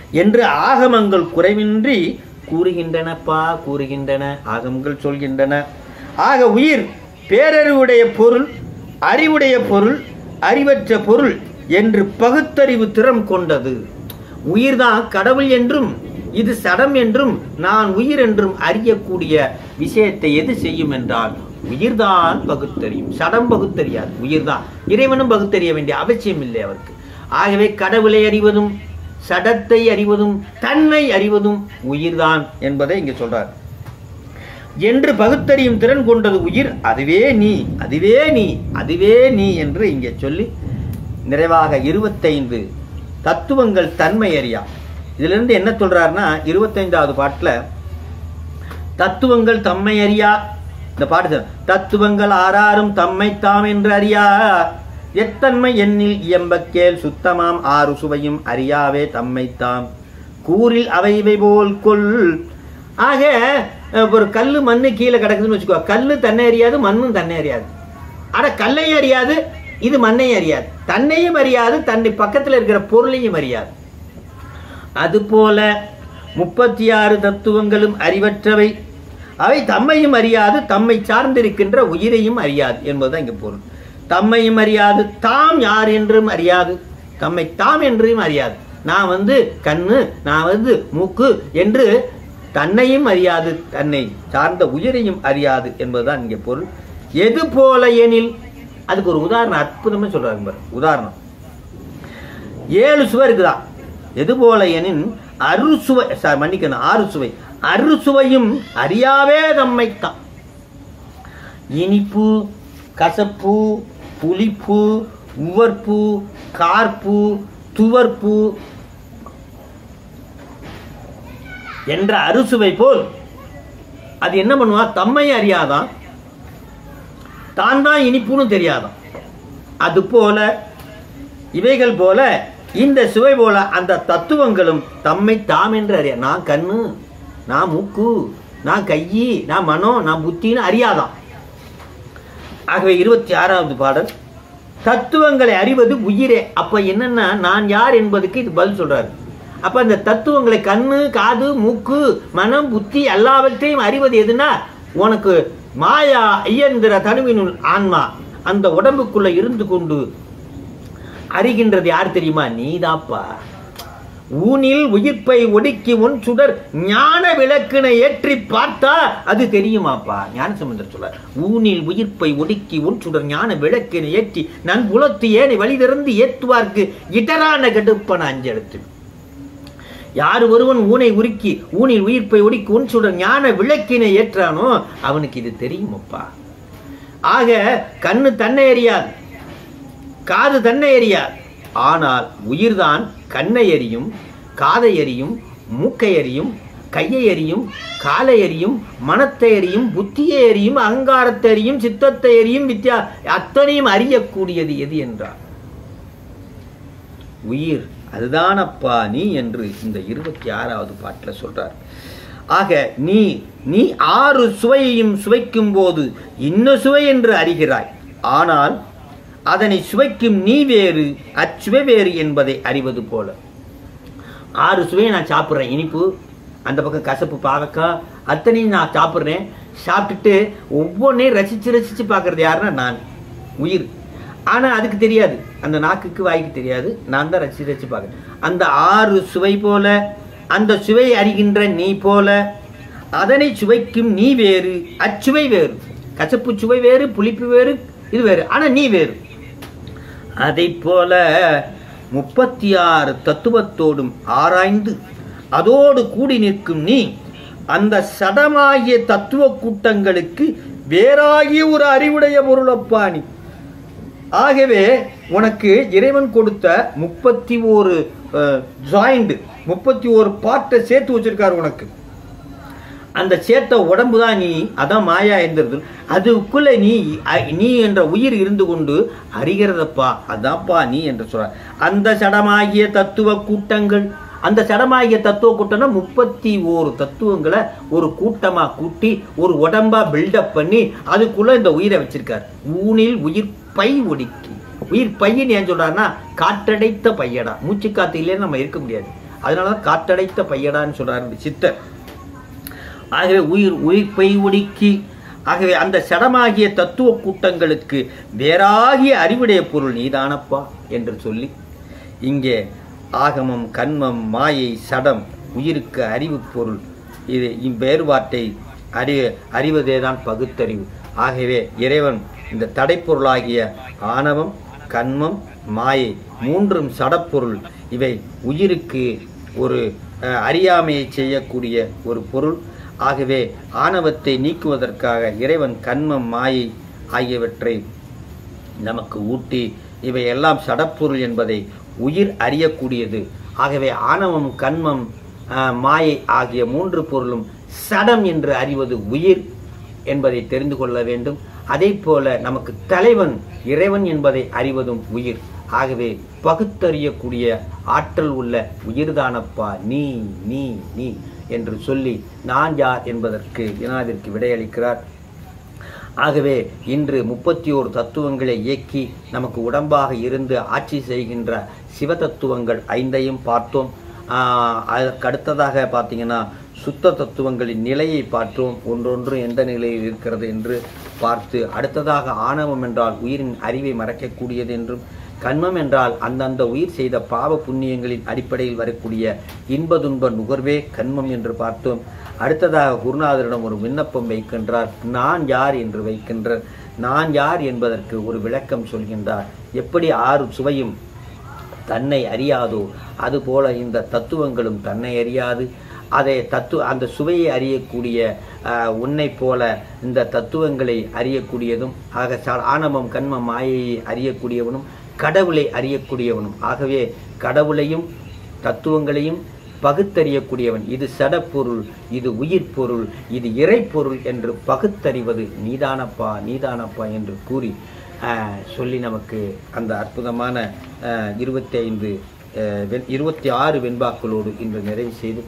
Speaker 2: என்று ஆகமங்கள் குறைவின்றி கூறுகின்றனப்பா கூறுகின்றன ஆகமங்கள் சொல்கின்றன ஆக உயிர் பேரறிவுடைய பொருள் அறிவுடைய பொருள் அறிவற்ற பொருள் என்று பகுத்தறிவு திறம் கொண்டது உயிர்தான் கடவுள் என்றும் இது சடம் என்றும் நான் உயிர் என்றும் அறியக்கூடிய விஷயத்தை எது செய்யும் என்றால் உயிர்தான் பகுத்தறியும் சடம் பகுத்தறியாது உயிர்தான் இறைவனும் பகுத்தறிய வேண்டிய அவசியம் இல்லை அவருக்கு ஆகவே கடவுளை அறிவதும் சடத்தை அறிவதும் தன்னை அறிவதும் உயிர்தான் என்பதை இங்கே சொல்றார் என்று பகுத்தறியும் திறன் கொண்டது உயிர் அதுவே நீ அதுவே நீ அதுவே நீ என்று இங்கே சொல்லி நிறைவாக இருபத்தைந்து தத்துவங்கள் தன்மை அறியா இதிலிருந்து என்ன சொல்றாருன்னா இருபத்தைந்தாவது பாட்டுல தத்துவங்கள் தம்மை அறியா இந்த பாட்டு சொல்ல, தத்துவங்கள் ஆறாரும் தம்மை தாம் என்று அறியா எத்தன்மை எண்ணில் இயம்பக்கேல் சுத்தமாம் ஆறு சுவையும் அறியாவே தம்மை தாம் கூறில் அவை இவை போல் கொள் ஆக அஹ், ஒரு கல்லு மண்ணு கீழே கிடக்குதுன்னு வச்சுக்கோ கல்லு தன்னை அறியாது மண்ணும் தன்னை அறியாது ஆனா கல்லையும் அறியாது இது மண்ணையும் அறியாது தன்னையும் அறியாது தன்னை பக்கத்துல இருக்கிற பொருளையும் அறியாது அதுபோல முப்பத்தி ஆறு தத்துவங்களும் அறிவற்றவை அவை தம்மையும் அறியாது தம்மை சார்ந்திருக்கின்ற உயிரையும் அறியாது என்பதுதான் இங்க பொருள் தம்மையும் அறியாது தாம் யார் என்றும் அறியாது தம்மை தாம் என்றும் அறியாது நான் வந்து கண்ணு நான் வந்து மூக்கு என்று தன்னையும் அறியாது தன்னை சார்ந்த உயிரையும் அறியாது என்பதுதான் இங்கே பொருள் எது போல எனில் அதுக்கு ஒரு உதாரணம் அற்புதமா சொல்றாங்க பாரு உதாரணம் ஏழு சுவை இருக்குதா எது போல எனின் அறுசுவை சார் மன்னிக்கணும் ஆறு சுவை அறுசுவையும் அறியாவே தம்மைத்தான் இனிப்பு கசப்பு புளிப்பு உவர்ப்பு கார்ப்பு துவர்ப்பு என்ற அறுசுவை போல் அது என்ன பண்ணுவா தம்மை அறியாதான் தான் தான் இனிப்புன்னு தெரியாதான் அது போல இவைகள் போல இந்த சுவை போல அந்த தத்துவங்களும் தம்மை தாம் என்று அறிய நான் கண்ணு நான் மூக்கு நான் கையி நான் மனம் நான் புத்தின்னு அறியாதான் ஆகவே இருபத்தி ஆறாவது பாடல் தத்துவங்களை அறிவது உயிரே அப்ப என்னன்னா நான் யார் என்பதுக்கு இது பதில் சொல்றாரு அப்ப அந்த தத்துவங்களை கண்ணு காது மூக்கு மனம் புத்தி எல்லாவற்றையும் அறிவது எதுனா உனக்கு மாயா இயந்திர தனுவினுள் ஆன்மா அந்த உடம்புக்குள்ள இருந்து கொண்டு அறிகின்றது யார் தெரியுமா நீதாப்பா ஊனில் உயிர்ப்பை ஒடுக்கி உன் சுடர் ஞான விளக்கினை ஏற்றி பார்த்தா அது தெரியுமாப்பா ஞான சம்பந்தர் சொல்ல ஊனில் உயிர்ப்பை ஒடுக்கி உன் சுடர் ஞான விளக்கினை ஏற்றி நன் புலத்து ஏனை வழிதிறந்து ஏத்துவார்க்கு இடரான கெடுப்பன அஞ்செழுத்து யார் ஒருவன் ஊனை உருக்கி ஊனில் உயிர்ப்பை ஒடுக்கி உன் சுடர் ஞான விளக்கினை ஏற்றானோ அவனுக்கு இது தெரியுமப்பா ஆக கண்ணு தன்னை அறியாது காது தன்னை அறியாது ஆனால் உயிர்தான் கண்ணை எறியும் காதை எறியும் மூக்கை எறியும் கையை எறியும் காலை எறியும் மனத்தை எறியும் புத்தியை எறியும் அகங்காரத்தை எறியும் சித்தத்தை எறியும் வித்யா அத்தனையும் அறியக்கூடியது எது என்றார் உயிர் அதுதானப்பா நீ என்று இந்த இருபத்தி ஆறாவது பாட்டில் சொல்றார் ஆக நீ நீ ஆறு சுவையையும் சுவைக்கும் போது இன்ன சுவை என்று அறிகிறாய் ஆனால் அதனை சுவைக்கும் நீ வேறு அச்சுவை வேறு என்பதை அறிவது போல ஆறு சுவையை நான் சாப்பிட்றேன் இனிப்பு அந்த பக்கம் கசப்பு பாவக்காய் அத்தனையும் நான் சாப்பிட்றேன் சாப்பிட்டுட்டு ஒவ்வொன்றையும் ரசித்து ரசித்து பார்க்கறது யாருன்னா நான் உயிர் ஆனால் அதுக்கு தெரியாது அந்த நாக்குக்கு வாய்க்கு தெரியாது நான் தான் ரசித்து ரசித்து பார்க்குறேன் அந்த ஆறு சுவை போல அந்த சுவை அறிகின்ற நீ போல அதனை சுவைக்கும் நீ வேறு அச்சுவை வேறு கசப்பு சுவை வேறு புளிப்பு வேறு இது வேறு ஆனால் நீ வேறு அதைப் போல முப்பத்தி ஆறு தத்துவத்தோடும் ஆராய்ந்து அதோடு கூடி நிற்கும் நீ அந்த சடமாகிய தத்துவ கூட்டங்களுக்கு வேறாகிய ஒரு அறிவுடைய பொருளப்பா நீ ஆகவே உனக்கு இறைவன் கொடுத்த முப்பத்தி ஒரு ஜாயிண்ட் முப்பத்தி ஒரு பார்ட்டை சேர்த்து வச்சிருக்காரு உனக்கு அந்த சேர்த்த உடம்பு தான் நீ அதான் மாயா எந்திரது அதுக்குள்ள நீ அ- நீ என்ற உயிர் இருந்து கொண்டு அறிகிறதப்பா அதான்ப்பா நீ என்று சொல்ற அந்த சடமாகிய தத்துவ கூட்டங்கள் அந்த சடமாகிய தத்துவ கூட்டம்னா முப்பத்தி ஓரு தத்துவங்களை ஒரு கூட்டமா கூட்டி ஒரு உடம்பா பில்டப் பண்ணி அதுக்குள்ள இந்த உயிரை வச்சிருக்காரு ஊனில் உயிர் பை ஒடுக்கி உயிர் பையன் ஏன் சொல்றாருன்னா காற்றடைத்த பையடா மூச்சு காத்து இல்லைன்னு நம்ம இருக்க முடியாது அதனால தான் காற்றடைத்த பையடான்னு சொல்றாரு இந்த சித்தர் ஆகவே உயிர் உயிர்ப்பை ஒடுக்கி ஆகவே அந்த சடமாகிய தத்துவ கூட்டங்களுக்கு வேறாகிய அறிவுடைய பொருள் நீதானப்பா என்று சொல்லி இங்கே ஆகமம் கண்மம் மாயை சடம் உயிருக்கு அறிவு பொருள் இது இவ்வேறுபாட்டை அறி அறிவதேதான் பகுத்தறிவு ஆகவே இறைவன் இந்த தடைப்பொருளாகிய ஆணவம் கண்மம் மாயை மூன்றும் சடப்பொருள் இவை உயிருக்கு ஒரு அஹ், அறியாமையை செய்யக்கூடிய ஒரு பொருள் ஆகவே ஆணவத்தை நீக்குவதற்காக இறைவன் கண்மம் மாயை ஆகியவற்றை நமக்கு ஊட்டி இவை எல்லாம் சடப்பொருள் என்பதை உயிர் அறியக்கூடியது ஆகவே ஆணவம் கண்மம் ஆஹ், மாயை ஆகிய மூன்று பொருளும் சடம் என்று அறிவது உயிர் என்பதை தெரிந்து கொள்ள வேண்டும் அதே போல நமக்கு தலைவன் இறைவன் என்பதை அறிவதும் உயிர் ஆகவே பகுத்தறியக்கூடிய ஆற்றல் உள்ள உயிர்தானப்பா நீ நீ நீ என்று சொல்லி நான் யார் என்பதற்கு வினாவிற்கு விடையளிக்கிறார் ஆகவே இன்று முப்பத்தி ஓரு தத்துவங்களை இயக்கி நமக்கு உடம்பாக இருந்து ஆட்சி செய்கின்ற சிவ தத்துவங்கள் ஐந்தையும் பார்த்தோம் ஆஹ் அதற்கு அடுத்ததாக பார்த்தீங்கன்னா சுத்த தத்துவங்களின் நிலையை பார்த்தோம் ஒன்றொன்று எந்த நிலையில் இருக்கிறது என்று பார்த்து அடுத்ததாக ஆணவம் என்றால் உயிரின் அறிவை மறைக்கக்கூடியது என்றும் கண்மம் என்றால் அந்தந்த உயிர் செய்த பாவ புண்ணியங்களின் அடிப்படையில் வரக்கூடிய இன்ப துன்ப நுகர்வே கண்மம் என்று பார்த்தோம் அடுத்ததாக குருநாதரிடம் ஒரு விண்ணப்பம் வைக்கின்றார் நான் யார் என்று வைக்கின்றார் நான் யார் என்பதற்கு ஒரு விளக்கம் சொல்கின்றார் எப்படி ஆறு சுவையும் தன்னை அறியாதோ அதுபோல இந்த தத்துவங்களும் தன்னை அறியாது அதை தத்து அந்த சுவையை அறியக்கூடிய ஆஹ், உன்னைப் போல இந்த தத்துவங்களை அறியக்கூடியதும் ஆக ச- ஆணவம் கண்மம் மாயையை அறியக்கூடியவனும் கடவுளை அறியக்கூடியவனும் ஆகவே கடவுளையும் தத்துவங்களையும் பகுத்தறியக்கூடியவன் இது சடப்பொருள் இது உயிர் பொருள் இது இறைப்பொருள் என்று பகுத்தறிவது நீதானப்பா நீதானப்பா என்று கூறி ஆஹ், சொல்லி நமக்கு அந்த அற்புதமான இருபத்தி ஐந்து இருபத்தி ஆறு வெண்பாக்களோடு இன்று நிறைவு செய்து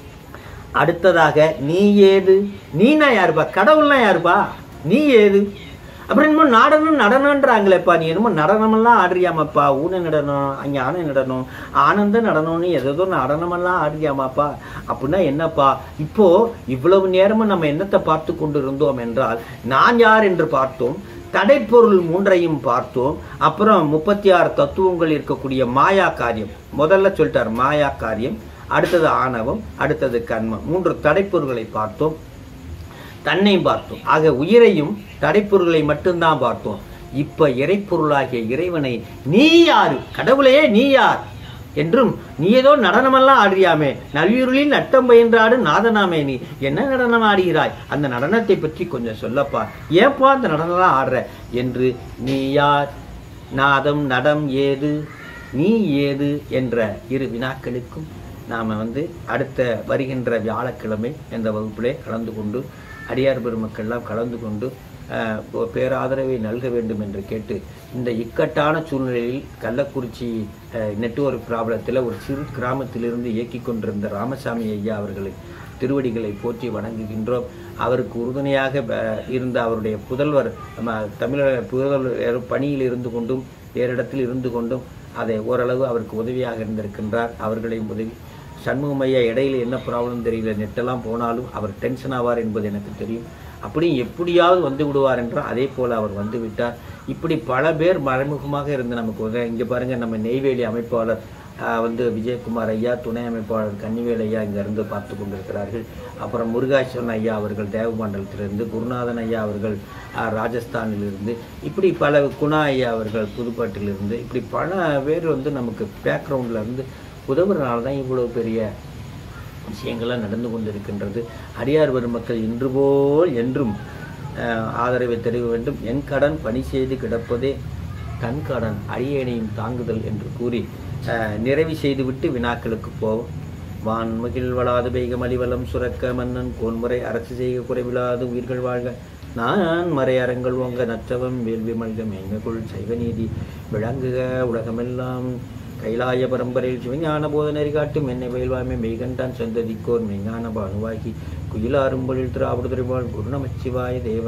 Speaker 2: அடுத்ததாக நீ ஏது நீனா யாருப்பா கடவுள்னா யாருப்பா நீ ஏது அப்புறம் என்னமோ நடனம் நடனன்றாங்களேப்பா நீ என்னமோ நடனமெல்லாம் ஆடுறியாமாப்பா ஊன நடனம் அங்கே ஆன நடனம் ஆனந்த நடனம்னு ஏதோ நடனமெல்லாம் ஆடுறியாமாப்பா அப்படின்னா என்னப்பா இப்போ இவ்வளவு நேரமும் நம்ம என்னத்தை பார்த்து கொண்டு இருந்தோம் என்றால் நான் யார் என்று பார்த்தோம் தடைப்பொருள் மூன்றையும் பார்த்தோம் அப்புறம் முப்பத்தி ஆறு தத்துவங்கள் இருக்கக்கூடிய மாயா காரியம் முதல்ல சொல்லிட்டார் மாயா காரியம் அடுத்தது ஆணவம் அடுத்தது கண்மம் மூன்று தடைப்பொருள்களை பார்த்தோம் தன்னையும் பார்த்தோம் ஆக உயிரையும் தடைப்பொருள்களை மட்டும்தான் பார்த்தோம் இப்ப இறைப்பொருளாகிய இறைவனை நீ யாரு கடவுளையே நீ யார் என்றும் நீ ஏதோ நடனமெல்லாம் ஆடுறியாமே நல்விருளில் நட்டம் பயின்றாடு நாதனாமே நீ என்ன நடனம் ஆடுகிறாய் அந்த நடனத்தை பற்றி கொஞ்சம் சொல்லப்பா ஏப்பா அந்த நடனம்லாம் ஆடுற என்று நீ யார் நாதம் நடம் ஏது நீ ஏது என்ற இரு வினாக்களுக்கும் நாம் வந்து அடுத்த வருகின்ற வியாழக்கிழமை இந்த வகுப்பிலே கலந்து கொண்டு அடியார் பெருமக்கள்லாம் கலந்து கொண்டு அஹ், ஒரு பேராதரவை நல்க வேண்டும் என்று கேட்டு இந்த இக்கட்டான சூழ்நிலையில் கள்ளக்குறிச்சி நெட்வொர்க் ப்ராப்ளத்தில் ஒரு சிறு கிராமத்திலிருந்து இயக்கிக் கொண்டிருந்த ராமசாமி ஐயா அவர்களை திருவடிகளை போற்றி வணங்குகின்றோம் அவருக்கு உறுதுணையாக ப- இருந்த அவருடைய புதல்வர் நம்ம தமிழக புதல்வர் பணியில் இருந்து கொண்டும் வேறு இடத்தில் இருந்து கொண்டும் அதை ஓரளவு அவருக்கு உதவியாக இருந்திருக்கின்றார் அவர்களையும் உதவி சண்முகம் ஐயா இடையில என்ன ப்ராப்ளம் தெரியல நெட்டெல்லாம் போனாலும் அவர் டென்ஷன் ஆவார் என்பது எனக்கு தெரியும் அப்படியும் எப்படியாவது வந்து விடுவார் என்றால் அதே போல அவர் வந்து விட்டார் இப்படி பல பேர் மறைமுகமாக இருந்து நமக்கு உதவி இங்கே பாருங்க நம்ம நெய்வேலி அமைப்பாளர் ஆஹ், வந்து விஜயகுமார் ஐயா துணை அமைப்பாளர் கன்னிவேல் ஐயா இங்க இருந்து பார்த்து கொண்டிருக்கிறார்கள் அப்புறம் முருகாஸ்வரன் ஐயா அவர்கள் தேவமண்டலத்திலிருந்து குருநாதன் ஐயா அவர்கள் ஆஹ், ராஜஸ்தானிலிருந்து இப்படி பல குணா ஐயா அவர்கள் புதுப்பாட்டிலிருந்து இப்படி பல பேர் வந்து நமக்கு பேக்ரவுண்டில் இருந்து உதவுறதுனால தான் இவ்வளவு பெரிய விஷயங்கள்லாம் நடந்து கொண்டிருக்கின்றது அடியார் பெருமக்கள் இன்று போல் என்றும் அஹ், ஆதரவை தெரிவிக்க வேண்டும் என் கடன் பணி செய்து கிடப்பதே தன் கடன் அடியேனையும் தாங்குதல் என்று கூறி அஹ், நிறைவு செய்துவிட்டு வினாக்களுக்கு போவோம் வான்மகிழ் வளாது பெய்க மலிவலம் சுரக்க மன்னன் கோன்முறை அரசு செய்க குறைவிலாது உயிர்கள் வாழ்க நான் மறையறங்கள் ஓங்க நற்றவம் வேள்வி மல்க மேன்மைக்குள் சைவநீதி விளங்குக உலகமெல்லாம் கைலாய பரம்பரையில் சிவஞான போத நெறி காட்டும் என்னை பயில்வாமை மெய்கண்டான் சந்ததிக்கோர் மெய்ஞான பானுவாகி குயிலாரும்பொழில் திராவிடுதுறைவாள் குரு நமச்சிவாய தேவன்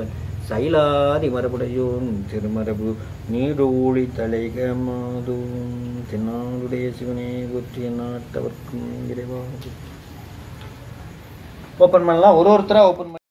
Speaker 2: சைலாதி மரபுடையோன் திருமரபு நீடோழி தலைக மாதும் தென்னாடுடைய சிவனே போற்றிய நாட்டவர்க்கும் இறைவா ஓப்பன் பண்ணலாம் ஒரு ஒருத்தரா ஓப்பன்